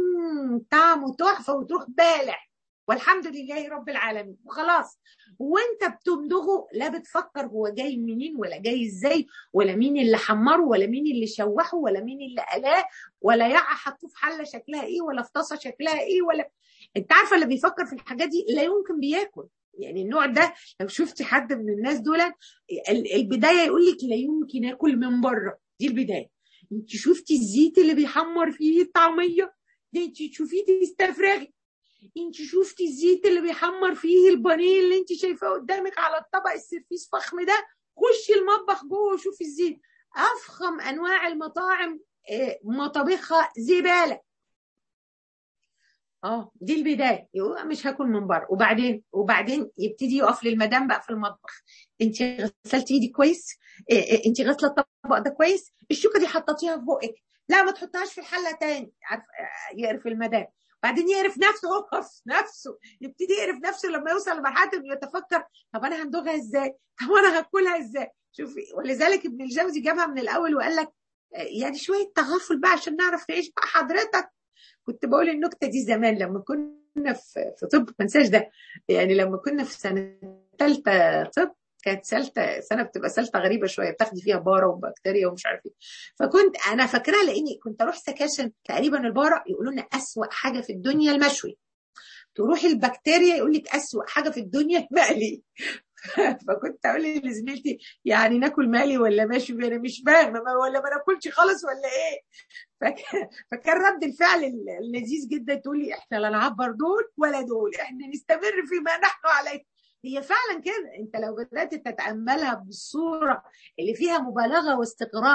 طعمه تحفه وتروح بالع والحمد لله رب العالمين وخلاص وانت بتمضغه لا بتفكر هو جاي منين ولا جاي ازاي ولا مين اللي حمره ولا مين اللي شوحه ولا مين اللي قلاه ولا يا حطوه في حله شكلها ايه ولا في طاسه شكلها ايه ولا انت عارفه اللي بيفكر في الحاجات دي لا يمكن بياكل يعني النوع ده لو شفتي حد من الناس دول البدايه يقول لك لا يمكن اكل من بره دي البدايه انت شفتي الزيت اللي بيحمر فيه الطعميه دي انت تشوفيه تستفرغي انت شفتي الزيت اللي بيحمر فيه البانيه اللي انت شايفاه قدامك على الطبق السرفيس فخم ده خشي المطبخ جوه وشوفي الزيت افخم انواع المطاعم مطابخها زباله اه دي البدايه يقول مش هاكل من بره وبعدين وبعدين يبتدي يقف للمدام بقى في المطبخ انت غسلتي ايدي كويس إيه انت غاسله الطبق ده كويس الشوكه دي حطيتيها في بقك لا ما تحطهاش في الحله تاني عارف يقرف المدام بعدين يعرف نفسه هو نفسه يبتدي يعرف نفسه لما يوصل لمرحله انه يتفكر طب انا هندوغها ازاي؟ طب انا هاكلها ازاي؟ شوفي ولذلك ابن الجوزي جابها من الاول وقال لك يعني شويه تغافل بقى عشان نعرف نعيش مع حضرتك كنت بقول النكته دي زمان لما كنا في في طب ما انساش ده يعني لما كنا في سنه ثالثه طب كانت ثالثه سنه بتبقى ثالثه غريبه شويه بتاخدي فيها بارا وبكتيريا ومش عارف ايه فكنت انا فاكراها لاني كنت اروح سكاشن تقريبا البارا يقولوا لنا اسوء حاجه في الدنيا المشوي تروحي البكتيريا يقول لك اسوء حاجه في الدنيا المقلي فكنت اقول لزميلتي يعني ناكل مالي ولا مشوي انا مش فاهمه ولا ما ناكلش خالص ولا ايه فكان رد الفعل اللذيذ جدا تقول لي احنا لا نعبر دول ولا دول احنا نستمر فيما نحن عليه هي فعلا كده انت لو بدات تتاملها بالصوره اللي فيها مبالغه واستغراق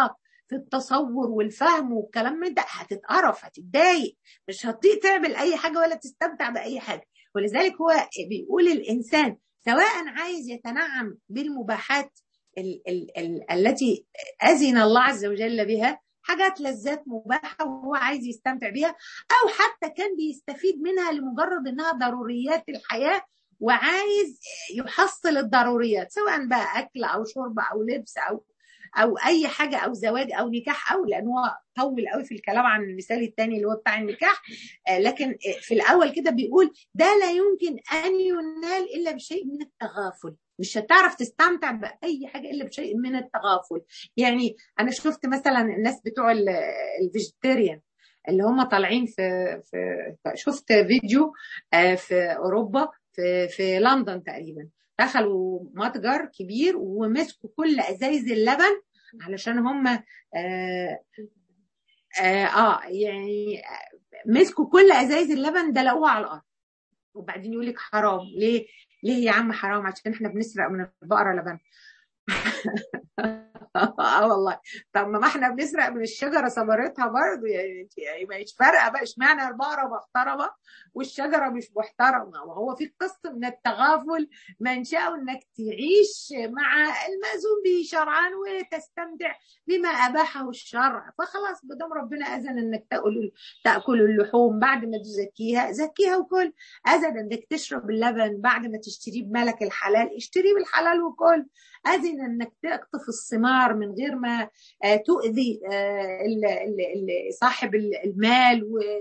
في التصور والفهم والكلام من ده هتتقرف هتتضايق مش هتطيق تعمل اي حاجه ولا تستمتع باي حاجه ولذلك هو بيقول الانسان سواء عايز يتنعم بالمباحات ال ال ال التي اذن الله عز وجل بها حاجات لذات مباحه وهو عايز يستمتع بيها او حتى كان بيستفيد منها لمجرد انها ضروريات الحياه وعايز يحصل الضروريات سواء بقى اكل او شرب او لبس او او اي حاجه او زواج او نكاح او لان هو طول قوي في الكلام عن المثال الثاني اللي هو بتاع النكاح لكن في الاول كده بيقول ده لا يمكن ان ينال الا بشيء من التغافل مش هتعرف تستمتع باي حاجه الا بشيء من التغافل يعني انا شفت مثلا الناس بتوع الفيجيتيريان اللي هم طالعين في في شفت فيديو في اوروبا في في لندن تقريبا دخلوا متجر كبير ومسكوا كل ازايز اللبن علشان هم آه, آه, اه يعني مسكوا كل ازايز اللبن دلقوها على الارض وبعدين يقول لك حرام ليه ليه يا عم حرام عشان احنا بنسرق من البقره لبن اه والله طب ما احنا بنسرق من الشجره ثمرتها برضه يعني ما مش فارقه بقى اشمعنى البقره محترمه والشجره مش محترمه وهو في قسط من التغافل منشاه انك تعيش مع المأذون به شرعا وتستمتع بما اباحه الشرع فخلاص ما دام ربنا اذن انك تاكل تاكل اللحوم بعد ما تزكيها زكيها وكل اذن انك تشرب اللبن بعد ما تشتريه بملك الحلال اشتريه بالحلال وكل اذن انك تقطف الثمار من غير ما تؤذي صاحب المال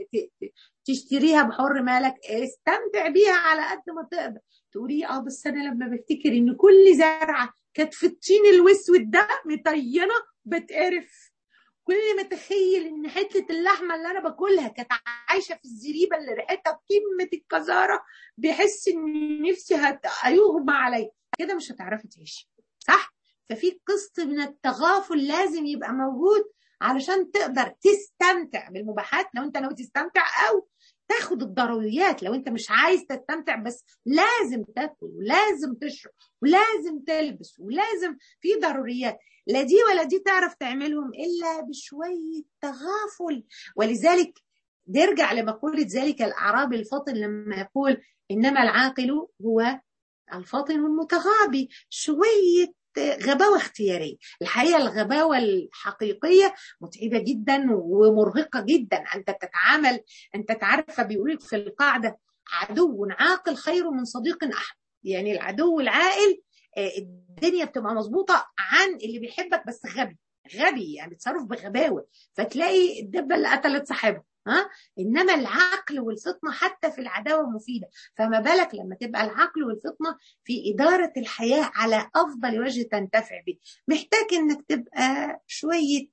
وتشتريها بحر مالك استمتع بيها على قد ما تقدر تقولي اه بس انا لما بفتكر ان كل زرعه كانت في الطين الوسود ده مطينه بتقرف كل ما اتخيل ان حته اللحمه اللي انا باكلها كانت عايشه في الزريبه اللي ريحتها قمه القذاره بحس ان نفسي هيغمى عليا كده مش هتعرفي تعيشي صح ففي قسط من التغافل لازم يبقى موجود علشان تقدر تستمتع بالمباحات لو انت ناوي تستمتع او تاخد الضروريات لو انت مش عايز تستمتع بس لازم تاكل ولازم تشرب ولازم تلبس ولازم في ضروريات لا دي ولا دي تعرف تعملهم الا بشويه تغافل ولذلك نرجع لمقولة ذلك الأعرابي الفاطن لما يقول إنما العاقل هو الفاطن المتغابي شوية غباوة اختيارية الحقيقة الغباوة الحقيقية متعبة جدا ومرهقة جدا أنت تتعامل أنت تعرف بيقولك في القاعدة عدو عاقل خير من صديق أحب يعني العدو العاقل الدنيا بتبقى مظبوطة عن اللي بيحبك بس غبي غبي يعني بيتصرف بغباوة فتلاقي الدبة اللي قتلت صاحبها ها انما العقل والفطنه حتى في العداوه مفيده فما بالك لما تبقى العقل والفطنه في اداره الحياه على افضل وجه تنتفع به محتاج انك تبقى شويه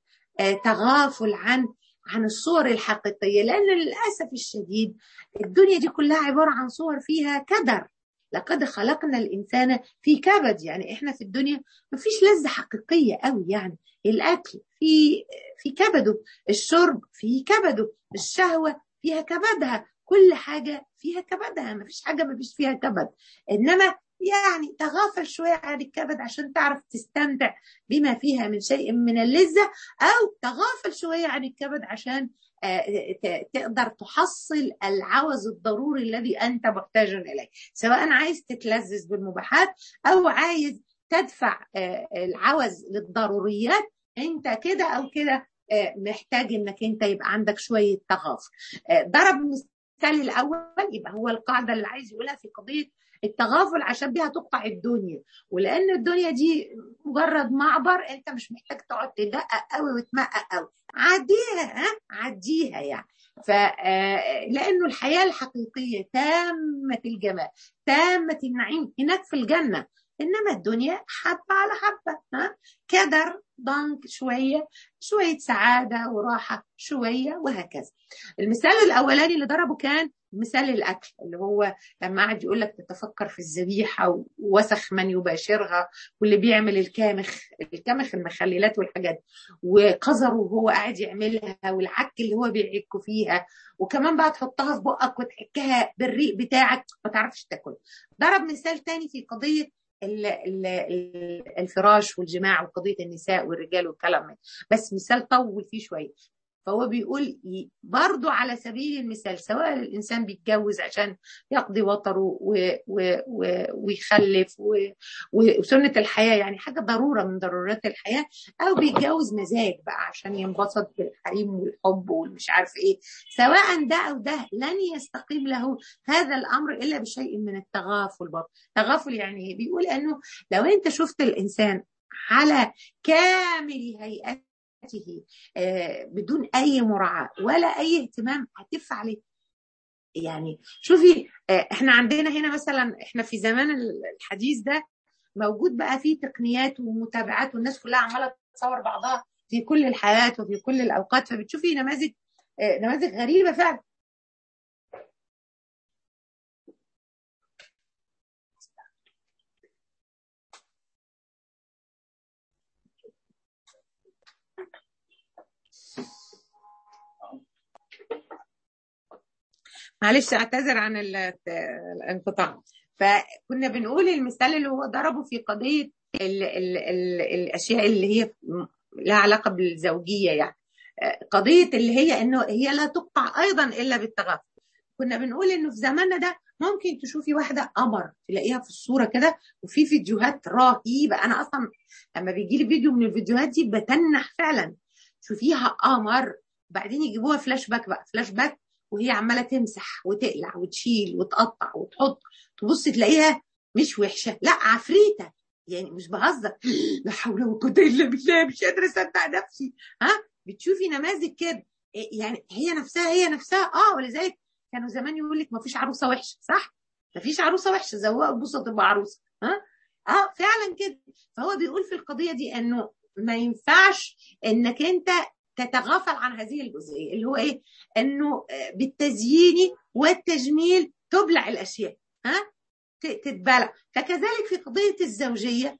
تغافل عن عن الصور الحقيقيه لان للاسف الشديد الدنيا دي كلها عباره عن صور فيها كدر لقد خلقنا الانسان في كبد يعني احنا في الدنيا مفيش لذه حقيقيه قوي يعني الاكل في في كبده الشرب في كبده الشهوه فيها كبدها كل حاجه فيها كبدها مفيش حاجه مفيش فيها كبد انما يعني تغافل شويه عن الكبد عشان تعرف تستمتع بما فيها من شيء من اللذه او تغافل شويه عن الكبد عشان تقدر تحصل العوز الضروري الذي انت محتاج اليه سواء عايز تتلذذ بالمباحات او عايز تدفع العوز للضروريات انت كده او كده محتاج انك انت يبقى عندك شويه تغافل ضرب المثال الاول يبقى هو القاعده اللي عايز يقولها في قضيه التغافل عشان بيها تقطع الدنيا ولان الدنيا دي مجرد معبر انت مش محتاج تقعد تدقق قوي وتمقق قوي عديها ها عديها يعني ف لانه الحياه الحقيقيه تامه الجمال تامه النعيم هناك في الجنه انما الدنيا حبه على حبه ها كدر ضنك شويه شويه سعاده وراحه شويه وهكذا المثال الاولاني اللي ضربه كان مثال الاكل اللي هو لما قعد يقول لك تتفكر في الذبيحه ووسخ من يباشرها واللي بيعمل الكامخ الكامخ المخللات والحاجات وقذره وهو قاعد يعملها والعك اللي هو بيعكوا فيها وكمان بقى تحطها في بقك وتحكها بالريق بتاعك ما تعرفش تاكل ضرب مثال تاني في قضيه الفراش والجماع وقضيه النساء والرجال والكلام بس مثال طول فيه شويه فهو بيقول برضو على سبيل المثال سواء الإنسان بيتجوز عشان يقضي وطره و و و ويخلف وسنة الحياة يعني حاجة ضرورة من ضرورات الحياة أو بيتجوز مزاج بقى عشان ينبسط بالحريم والحب والمش عارف إيه سواء ده أو ده لن يستقيم له هذا الأمر إلا بشيء من التغافل برضه تغافل يعني بيقول أنه لو أنت شفت الإنسان على كامل هيئته بدون اي مراعاه ولا اي اهتمام هتف عليه يعني شوفي احنا عندنا هنا مثلا احنا في زمان الحديث ده موجود بقى فيه تقنيات ومتابعات والناس كلها عماله تصور بعضها في كل الحياه وفي كل الاوقات فبتشوفي نماذج نماذج غريبه فعلا معلش اعتذر عن الانقطاع فكنا بنقول المثال اللي هو ضربه في قضيه ال ال ال الاشياء اللي هي لها علاقه بالزوجيه يعني قضيه اللي هي انه هي لا تقطع ايضا الا بالتغافل كنا بنقول انه في زماننا ده ممكن تشوفي واحده قمر تلاقيها في الصوره كده وفي فيديوهات رهيبه انا اصلا لما بيجي لي فيديو من الفيديوهات دي بتنح فعلا شوفيها قمر وبعدين يجيبوها فلاش باك بقى فلاش باك وهي عماله تمسح وتقلع وتشيل وتقطع وتحط تبص تلاقيها مش وحشه لا عفريته يعني مش بهزر لا حول ولا قوه الا بالله مش قادره اصدق نفسي ها بتشوفي نماذج كده يعني هي نفسها هي نفسها اه ولذلك كانوا زمان يقول لك ما فيش عروسه وحشه صح ما فيش عروسه وحشه زوقوا بصوا تبقى عروسه ها اه فعلا كده فهو بيقول في القضيه دي انه ما ينفعش انك انت تتغافل عن هذه الجزئيه اللي هو ايه؟ انه بالتزيين والتجميل تبلع الاشياء ها؟ تتبلع فكذلك في قضيه الزوجيه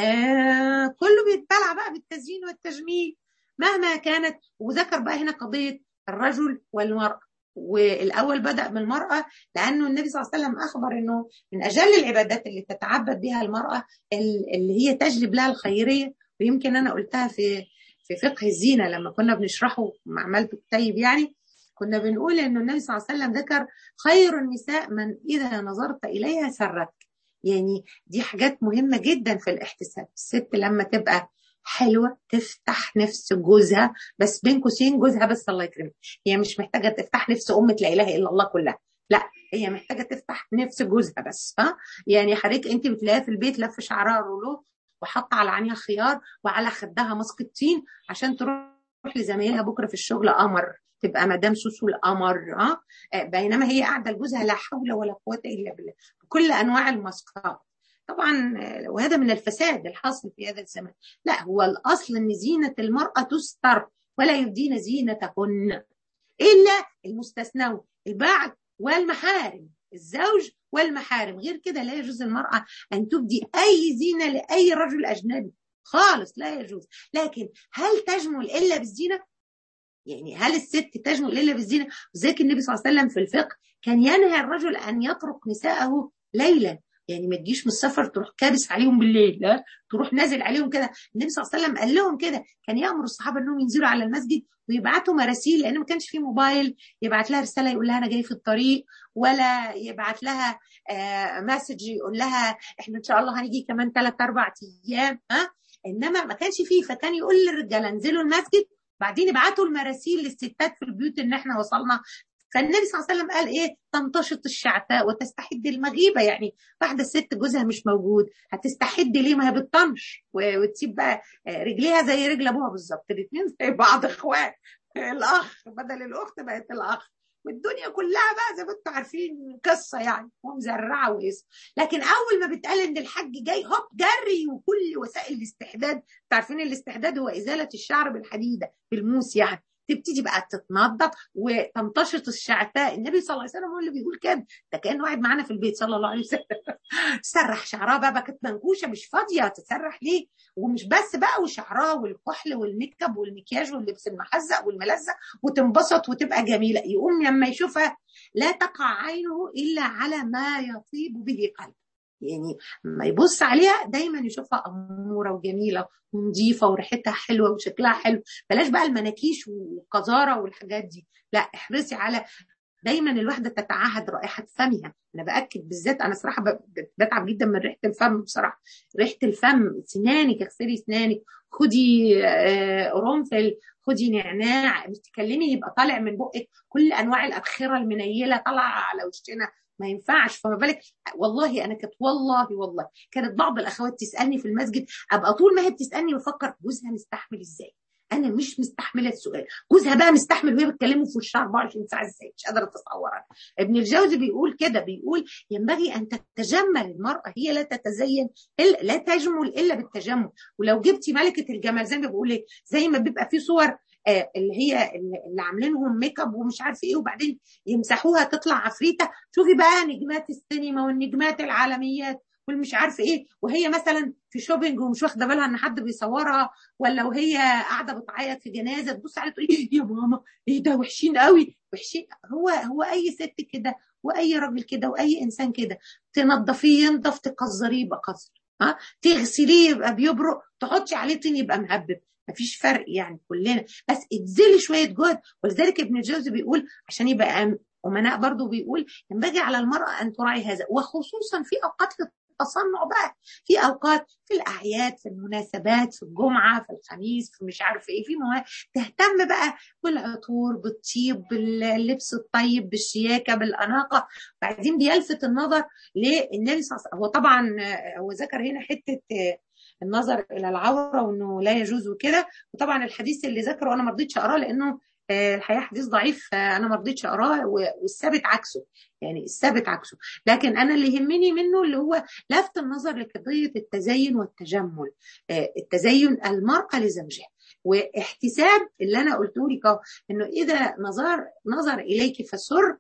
آه كله بيتبلع بقى بالتزيين والتجميل مهما كانت وذكر بقى هنا قضيه الرجل والمراه والاول بدا بالمراه لانه النبي صلى الله عليه وسلم اخبر انه من اجل العبادات اللي تتعبد بها المراه اللي هي تجلب لها الخيريه ويمكن انا قلتها في في فقه الزينة لما كنا بنشرحه مع عملت كتيب يعني كنا بنقول انه النبي صلى الله عليه وسلم ذكر خير النساء من اذا نظرت اليها سرتك يعني دي حاجات مهمة جدا في الاحتساب الست لما تبقى حلوة تفتح نفس جوزها بس بين قوسين جوزها بس الله يكرمك هي مش محتاجة تفتح نفس أمة لا إله إلا الله كلها لا هي محتاجة تفتح نفس جوزها بس ها يعني حضرتك أنت بتلاقيها في البيت لف شعرها رولو وحاطه على عينيها خيار وعلى خدها ماسك طين عشان تروح لزمايلها بكره في الشغل قمر تبقى مدام سوسو القمر ها بينما هي قاعده لجوزها لا حول ولا قوه الا بالله بكل انواع الماسكات طبعا وهذا من الفساد الحاصل في هذا الزمان لا هو الاصل ان زينه المراه تستر ولا يبدين زينتهن الا المستثنى البعد والمحارم الزوج والمحارم غير كده لا يجوز المرأة أن تبدي أي زينة لأي رجل أجنبي خالص لا يجوز لكن هل تجمل إلا بالزينة يعني هل الست تجمل إلا بالزينة وذلك النبي صلى الله عليه وسلم في الفقه كان ينهى الرجل أن يترك نساءه ليلا يعني ما تجيش من السفر تروح كابس عليهم بالليل لا تروح نازل عليهم كده النبي صلى الله عليه وسلم قال لهم كده كان يامر الصحابه انهم ينزلوا على المسجد ويبعتوا مراسيل لان ما كانش في موبايل يبعت لها رساله يقول لها انا جاي في الطريق ولا يبعت لها آه مسج يقول لها احنا ان شاء الله هنيجي كمان ثلاث اربع ايام ها انما ما كانش فيه فكان يقول للرجاله انزلوا المسجد بعدين يبعتوا المراسيل للستات في البيوت ان احنا وصلنا فالنبي صلى الله عليه وسلم قال ايه تنتشط الشعثاء وتستحد المغيبه يعني واحده ست جوزها مش موجود هتستحد ليه ما هي بتطنش وتسيب بقى رجليها زي رجل ابوها بالظبط الاثنين زي بعض اخوات الاخ بدل الاخت بقت الاخ والدنيا كلها بقى زي ما انتم عارفين قصه يعني ومزرعه واسم لكن اول ما بتقال ان الحج جاي هوب جري وكل وسائل الاستحداد عارفين الاستحداد هو ازاله الشعر بالحديده بالموس يعني تبتدي بقى تتنظف وتمتشط الشعثاء النبي صلى الله عليه وسلم هو اللي بيقول كده ده كانه قاعد معانا في البيت صلى الله عليه وسلم سرح شعرها بقى بقت منكوشه مش فاضيه تسرح ليه ومش بس بقى وشعرها والكحل والميك اب والمكياج واللبس المحزق والملزق وتنبسط وتبقى جميله يقوم لما يشوفها لا تقع عينه الا على ما يطيب به قلبه يعني لما يبص عليها دايما يشوفها اموره وجميله ونظيفه وريحتها حلوه وشكلها حلو بلاش بقى المناكيش والقذاره والحاجات دي لا احرصي على دايما الواحده تتعهد رائحه فمها انا باكد بالذات انا صراحه بتعب جدا من ريحه الفم بصراحه ريحه الفم سنانك اغسلي سنانك خدي قرنفل خدي نعناع مش تكلمي يبقى طالع من بقك كل انواع الابخره المنيله طالعه على وشنا ما ينفعش فما بالك والله انا كانت والله والله كانت بعض الاخوات تسالني في المسجد ابقى طول ما هي بتسالني بفكر جوزها مستحمل ازاي انا مش مستحمله السؤال جوزها بقى مستحمل وهي بتكلمه في وشها 24 ساعه ازاي مش قادره اتصورها ابن الجوزي بيقول كده بيقول ينبغي ان تتجمل المراه هي لا تتزين إلا لا تجمل الا بالتجمل ولو جبتي ملكه الجمال زي ما بقول ايه زي ما بيبقى في صور آه اللي هي اللي عاملينهم ميك اب ومش عارف ايه وبعدين يمسحوها تطلع عفريته شوفي بقى نجمات السينما والنجمات العالميات والمش عارفه ايه وهي مثلا في شوبينج ومش واخده بالها ان حد بيصورها ولا وهي قاعده بتعيط في جنازه تبص عليها تقول إيه يا ماما ايه ده وحشين قوي وحشين هو هو اي ست كده واي راجل كده واي انسان كده تنظفيه ينضف تقذريه يبقى قذر ها تغسليه يبقى بيبرق تحطي عليه طين يبقى مهبب مفيش فرق يعني كلنا بس ابذلي شويه جهد ولذلك ابن الجوزي بيقول عشان يبقى أمناء برضو بيقول ينبغي على المرأة أن تراعي هذا وخصوصا في أوقات التصنع بقى في اوقات في الاعياد في المناسبات في الجمعه في الخميس في مش عارف ايه في مواد تهتم بقى بالعطور بالطيب باللبس الطيب بالشياكه بالاناقه بعدين بيلفت النظر للنبي صلى الله عليه وسلم هو طبعا هو ذكر هنا حته النظر الى العوره وانه لا يجوز وكده وطبعا الحديث اللي ذكره انا ما رضيتش اقراه لانه الحقيقه حديث ضعيف انا ما رضيتش اقراه والثابت عكسه يعني الثابت عكسه لكن انا اللي يهمني منه اللي هو لفت النظر لقضيه التزين والتجمل التزين المرأة لزوجها واحتساب اللي انا قلته لك انه اذا نظر نظر اليك فسر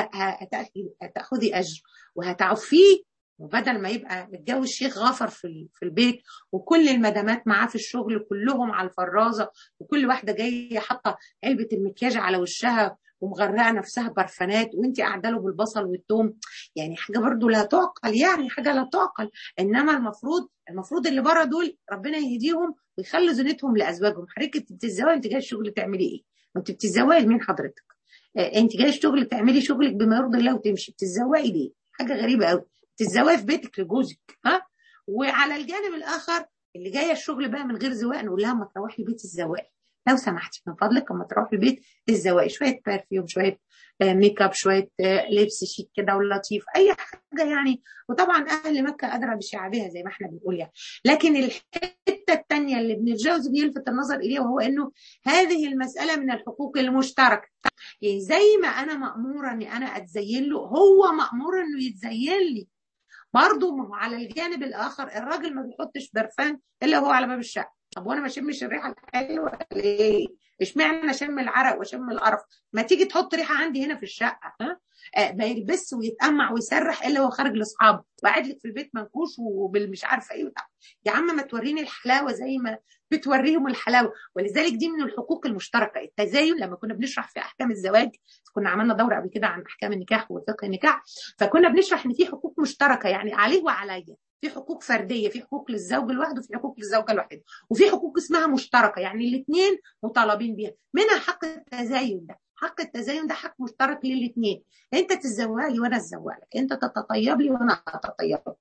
هتاخذي اجر وهتعفيه وبدل ما يبقى متجوز شيخ غفر في في البيت وكل المدامات معاه في الشغل كلهم على الفرازه وكل واحده جايه حاطه علبه المكياج على وشها ومغرقه نفسها برفانات وانت قاعده له بالبصل والثوم يعني حاجه برضو لا تعقل يعني حاجه لا تعقل انما المفروض المفروض اللي بره دول ربنا يهديهم ويخلوا زينتهم لازواجهم حضرتك انت بتتزوجي انت جايه الشغل تعملي ايه؟ انت بتتزوجي مين حضرتك؟ انت جايه الشغل تعملي شغلك بما يرضي الله وتمشي بتتزوقي ليه؟ حاجه غريبه قوي تتزوقي في بيتك لجوزك ها وعلى الجانب الاخر اللي جايه الشغل بقى من غير زواق نقول لها ما تروحي البيت الزواقي لو سمحتي من فضلك اما تروحي البيت الزواقي شويه برفيوم شويه ميك اب شويه لبس شيك كده ولطيف اي حاجه يعني وطبعا اهل مكه ادرى بشعبها زي ما احنا بنقول يعني لكن الحته الثانيه اللي ابن الجوزي بيلفت النظر اليها وهو انه هذه المساله من الحقوق المشتركه يعني زي ما انا ماموره اني انا اتزين له هو مامور انه يتزين لي برضه على الجانب الاخر الراجل ما بيحطش برفان الا هو على باب الشقه طب وانا ما اشمش الريحه الحلوه ليه؟ اشمعنى اشم العرق واشم القرف ما تيجي تحط ريحه عندي هنا في الشقه ها آه ما يلبس ويتقمع ويسرح الا هو خارج لاصحابه وقاعد لك في البيت منكوش وبالمش عارفه ايه وتع. يا عم ما توريني الحلاوه زي ما بتوريهم الحلاوه ولذلك دي من الحقوق المشتركه التزاين لما كنا بنشرح في احكام الزواج كنا عملنا دوره قبل كده عن احكام النكاح وفقه النكاح فكنا بنشرح ان في حقوق مشتركه يعني عليه وعليا في حقوق فرديه في حقوق للزوج لوحده وفي حقوق للزوجه لوحدها وفي حقوق اسمها مشتركه يعني الاثنين مطالبين بيها منها حق التزاين ده حق التزاين ده حق مشترك للاثنين انت تتزوج لي وانا اتزوج لك انت تتطيب لي وانا اتطيب لك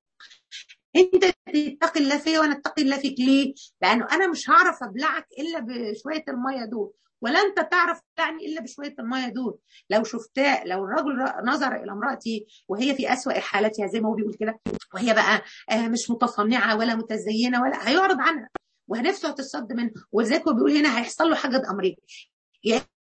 انت تتقي الله فيا وانا اتقي الله فيك ليه؟ لانه انا مش هعرف ابلعك الا بشويه الميه دول ولا انت تعرف تعني الا بشويه الميه دول لو شفتها لو الرجل نظر الى امراتي وهي في اسوا حالتها زي ما هو بيقول كده وهي بقى مش متصنعه ولا متزينه ولا هيعرض عنها ونفسه هتصد منه ولذلك هو بيقول هنا هيحصل له حاجه امرين يا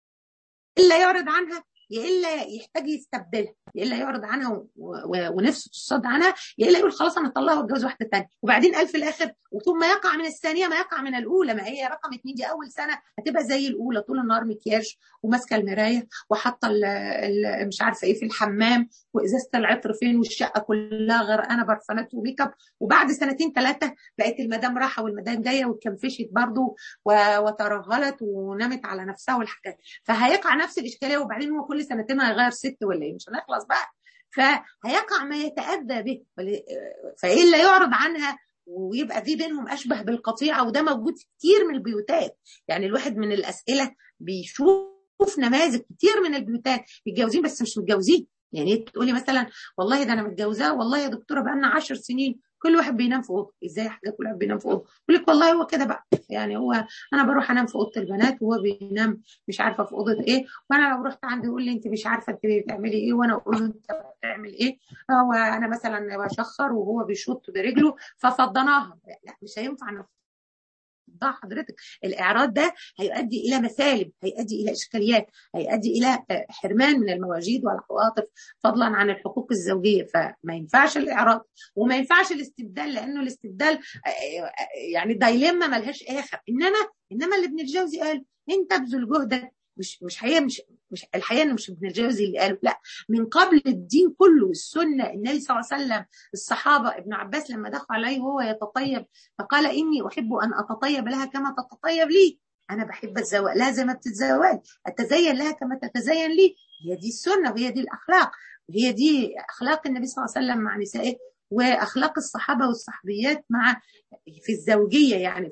الا يعرض عنها يا الا يحتاج يستبدلها يا الا يعرض عنها ونفسه تصد عنها يا الا يقول خلاص انا اطلقها واتجوز واحده ثانيه وبعدين قال في الاخر وثم يقع من الثانيه ما يقع من الاولى ما هي رقم اثنين دي اول سنه هتبقى زي الاولى طول النهار مكياج وماسكه المرايه وحاطه مش عارفه ايه في الحمام وازازه العطر فين والشقه كلها غرقانه برفانات وميك اب وبعد سنتين ثلاثه بقت المدام راحه والمدام جايه واتكنفشت برضه وترهلت ونامت على نفسها والحاجات فهيقع نفس الاشكاليه وبعدين هو كل سنتين هيغير ست ولا ايه مش هنخلص بقى فهيقع ما يتاذى به فالا يعرض عنها ويبقى في بينهم اشبه بالقطيعه وده موجود في كتير من البيوتات يعني الواحد من الاسئله بيشوف نماذج كتير من البيوتات متجوزين بس مش متجوزين يعني تقولي مثلا والله ده انا متجوزاه والله يا دكتوره بقى لنا 10 سنين كل واحد بينام في اوضه ازاي حاجه كل واحد بينام في اوضه يقول لك والله هو كده بقى يعني هو انا بروح انام في اوضه البنات وهو بينام مش عارفه في اوضه ايه وانا لو رحت عنده يقول لي انت مش عارفه انت بتعملي ايه وانا اقول له انت بتعمل ايه هو انا مثلا بشخر وهو بيشط برجله ففضناها لا مش هينفع ده حضرتك الاعراض ده هيؤدي الى مسالب هيؤدي الى اشكاليات هيؤدي الى حرمان من المواجيد والعواطف فضلا عن الحقوق الزوجيه فما ينفعش الاعراض وما ينفعش الاستبدال لانه الاستبدال يعني دايلما ملهاش اخر انما انما اللي ابن الجوزي قال انت ابذل جهدك مش مش حقيقه مش مش الحقيقه انه مش ابن الجوزي اللي قاله لا من قبل الدين كله السنه النبي صلى الله عليه وسلم الصحابه ابن عباس لما دخل عليه وهو يتطيب فقال اني احب ان اتطيب لها كما تتطيب لي انا بحب الزواج لا زي ما بتتزوج اتزين لها كما تتزين لي هي دي السنه وهي دي الاخلاق وهي دي اخلاق النبي صلى الله عليه وسلم مع نسائه واخلاق الصحابه والصحبيات مع في الزوجيه يعني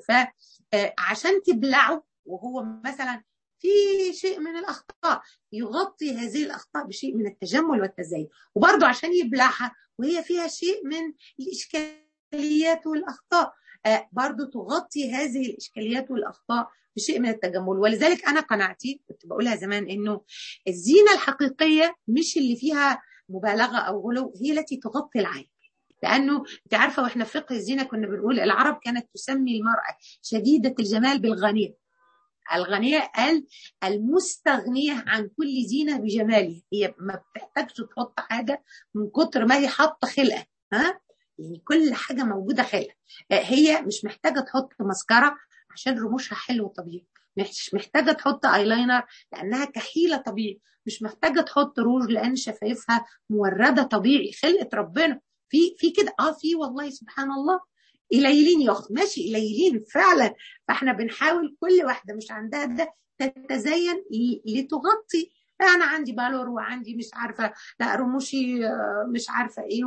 فعشان تبلعه وهو مثلا في شيء من الاخطاء يغطي هذه الاخطاء بشيء من التجمل والتزين وبرضه عشان يبلعها وهي فيها شيء من الاشكاليات والاخطاء برضه تغطي هذه الاشكاليات والاخطاء بشيء من التجمل ولذلك انا قناعتي كنت بقولها زمان انه الزينه الحقيقيه مش اللي فيها مبالغه او غلو هي التي تغطي العيب لانه انت عارفه واحنا في فقه الزينه كنا بنقول العرب كانت تسمي المراه شديده الجمال بالغنيه الغنية قال المستغنية عن كل زينة بجمالها هي ما بتحتاجش تحط حاجة من كتر ما هي حاطة خلقة ها يعني كل حاجة موجودة خلقة هي مش محتاجة تحط مسكرة عشان رموشها حلو طبيعي مش محتاجة تحط ايلاينر لأنها كحيلة طبيعي مش محتاجة تحط روج لأن شفايفها موردة طبيعي خلقة ربنا في في كده اه في والله سبحان الله قليلين يا اخت ماشي قليلين فعلا فاحنا بنحاول كل واحده مش عندها ده تتزين لتغطي انا عندي بالور وعندي مش عارفه لا رموشي مش عارفه ايه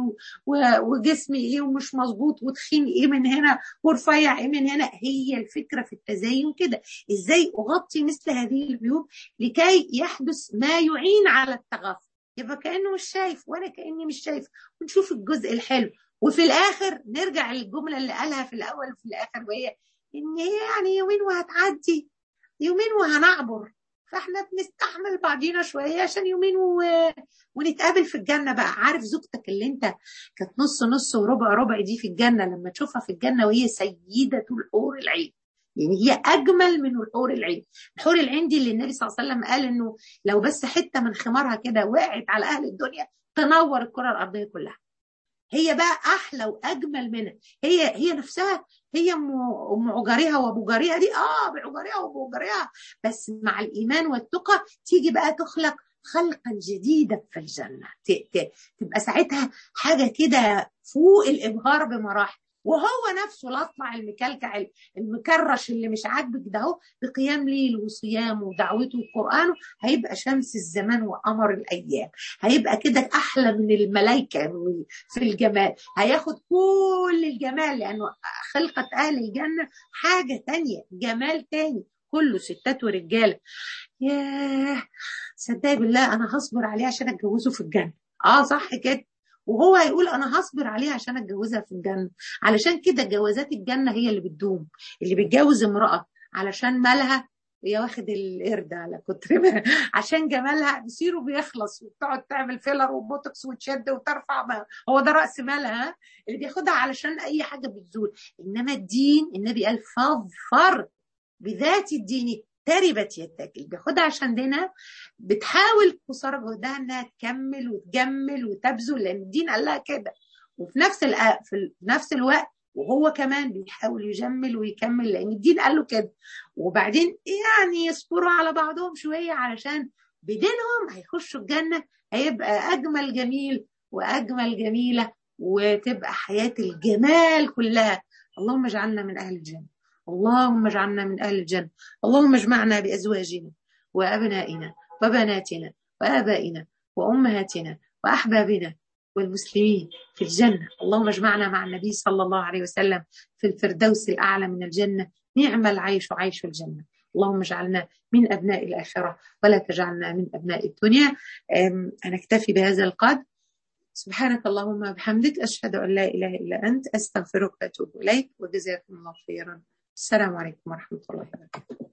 وجسمي ايه ومش مظبوط وتخين ايه من هنا ورفيع ايه من هنا هي الفكره في التزين كده ازاي اغطي مثل هذه العيوب لكي يحدث ما يعين على التغافل يبقى كانه مش شايف وانا كاني مش شايف ونشوف الجزء الحلو وفي الاخر نرجع للجمله اللي قالها في الاول وفي الاخر وهي ان هي يعني يومين وهتعدي يومين وهنعبر فاحنا بنستحمل بعضينا شويه عشان يومين و... ونتقابل في الجنه بقى عارف زوجتك اللي انت كانت نص نص وربع ربع دي في الجنه لما تشوفها في الجنه وهي سيده الحور العين يعني هي اجمل من الحور العين الحور العين دي اللي النبي صلى الله عليه وسلم قال انه لو بس حته من خمارها كده وقعت على اهل الدنيا تنور الكره الارضيه كلها هي بقى احلى واجمل منها هي هي نفسها هي ام عجرها وابو جارها دي اه بعجرها وابو جارها بس مع الايمان والتقى تيجي بقى تخلق خلقا جديدا في الجنه تبقى ساعتها حاجه كده فوق الابهار بمراحل وهو نفسه الاطلع المكلكع المكرش اللي مش عاجبك ده اهو بقيام ليل وصيامه ودعوته وقرانه هيبقى شمس الزمان وقمر الايام هيبقى كده احلى من الملائكه في الجمال هياخد كل الجمال لانه خلقه اهل الجنه حاجه تانية جمال تاني كله ستات ورجاله ياه صدقني بالله انا هصبر عليه عشان اتجوزه في الجنه اه صح كده وهو هيقول انا هصبر عليها عشان اتجوزها في الجنه علشان كده جوازات الجنه هي اللي بتدوم اللي بيتجوز امراه علشان مالها هي واخد القرد على كتر عشان جمالها بيصيروا بيخلص وبتقعد تعمل فيلر وبوتوكس وتشد وترفع ما هو ده راس مالها اللي بياخدها علشان اي حاجه بتزول انما الدين النبي قال فاظفر بذات الدين تربت يدك اللي بياخدها عشان دينها بتحاول قصارى جهدها انها تكمل وتجمل وتبذل لان الدين قال لها كده وفي نفس في نفس الوقت وهو كمان بيحاول يجمل ويكمل لان الدين قال له كده وبعدين يعني يصبروا على بعضهم شويه علشان بدينهم هيخشوا الجنه هيبقى اجمل جميل واجمل جميله وتبقى حياه الجمال كلها اللهم اجعلنا من اهل الجنه اللهم اجعلنا من أهل الجنة اللهم اجمعنا بأزواجنا وأبنائنا وبناتنا وآبائنا وأمهاتنا وأحبابنا والمسلمين في الجنة اللهم اجمعنا مع النبي صلى الله عليه وسلم في الفردوس الأعلى من الجنة نعم العيش عيش الجنة اللهم اجعلنا من أبناء الآخرة ولا تجعلنا من أبناء الدنيا أنا أكتفي بهذا القدر سبحانك اللهم وبحمدك أشهد أن لا إله إلا أنت أستغفرك وأتوب إليك وجزاكم الله خيرا السلام عليكم ورحمة الله وبركاته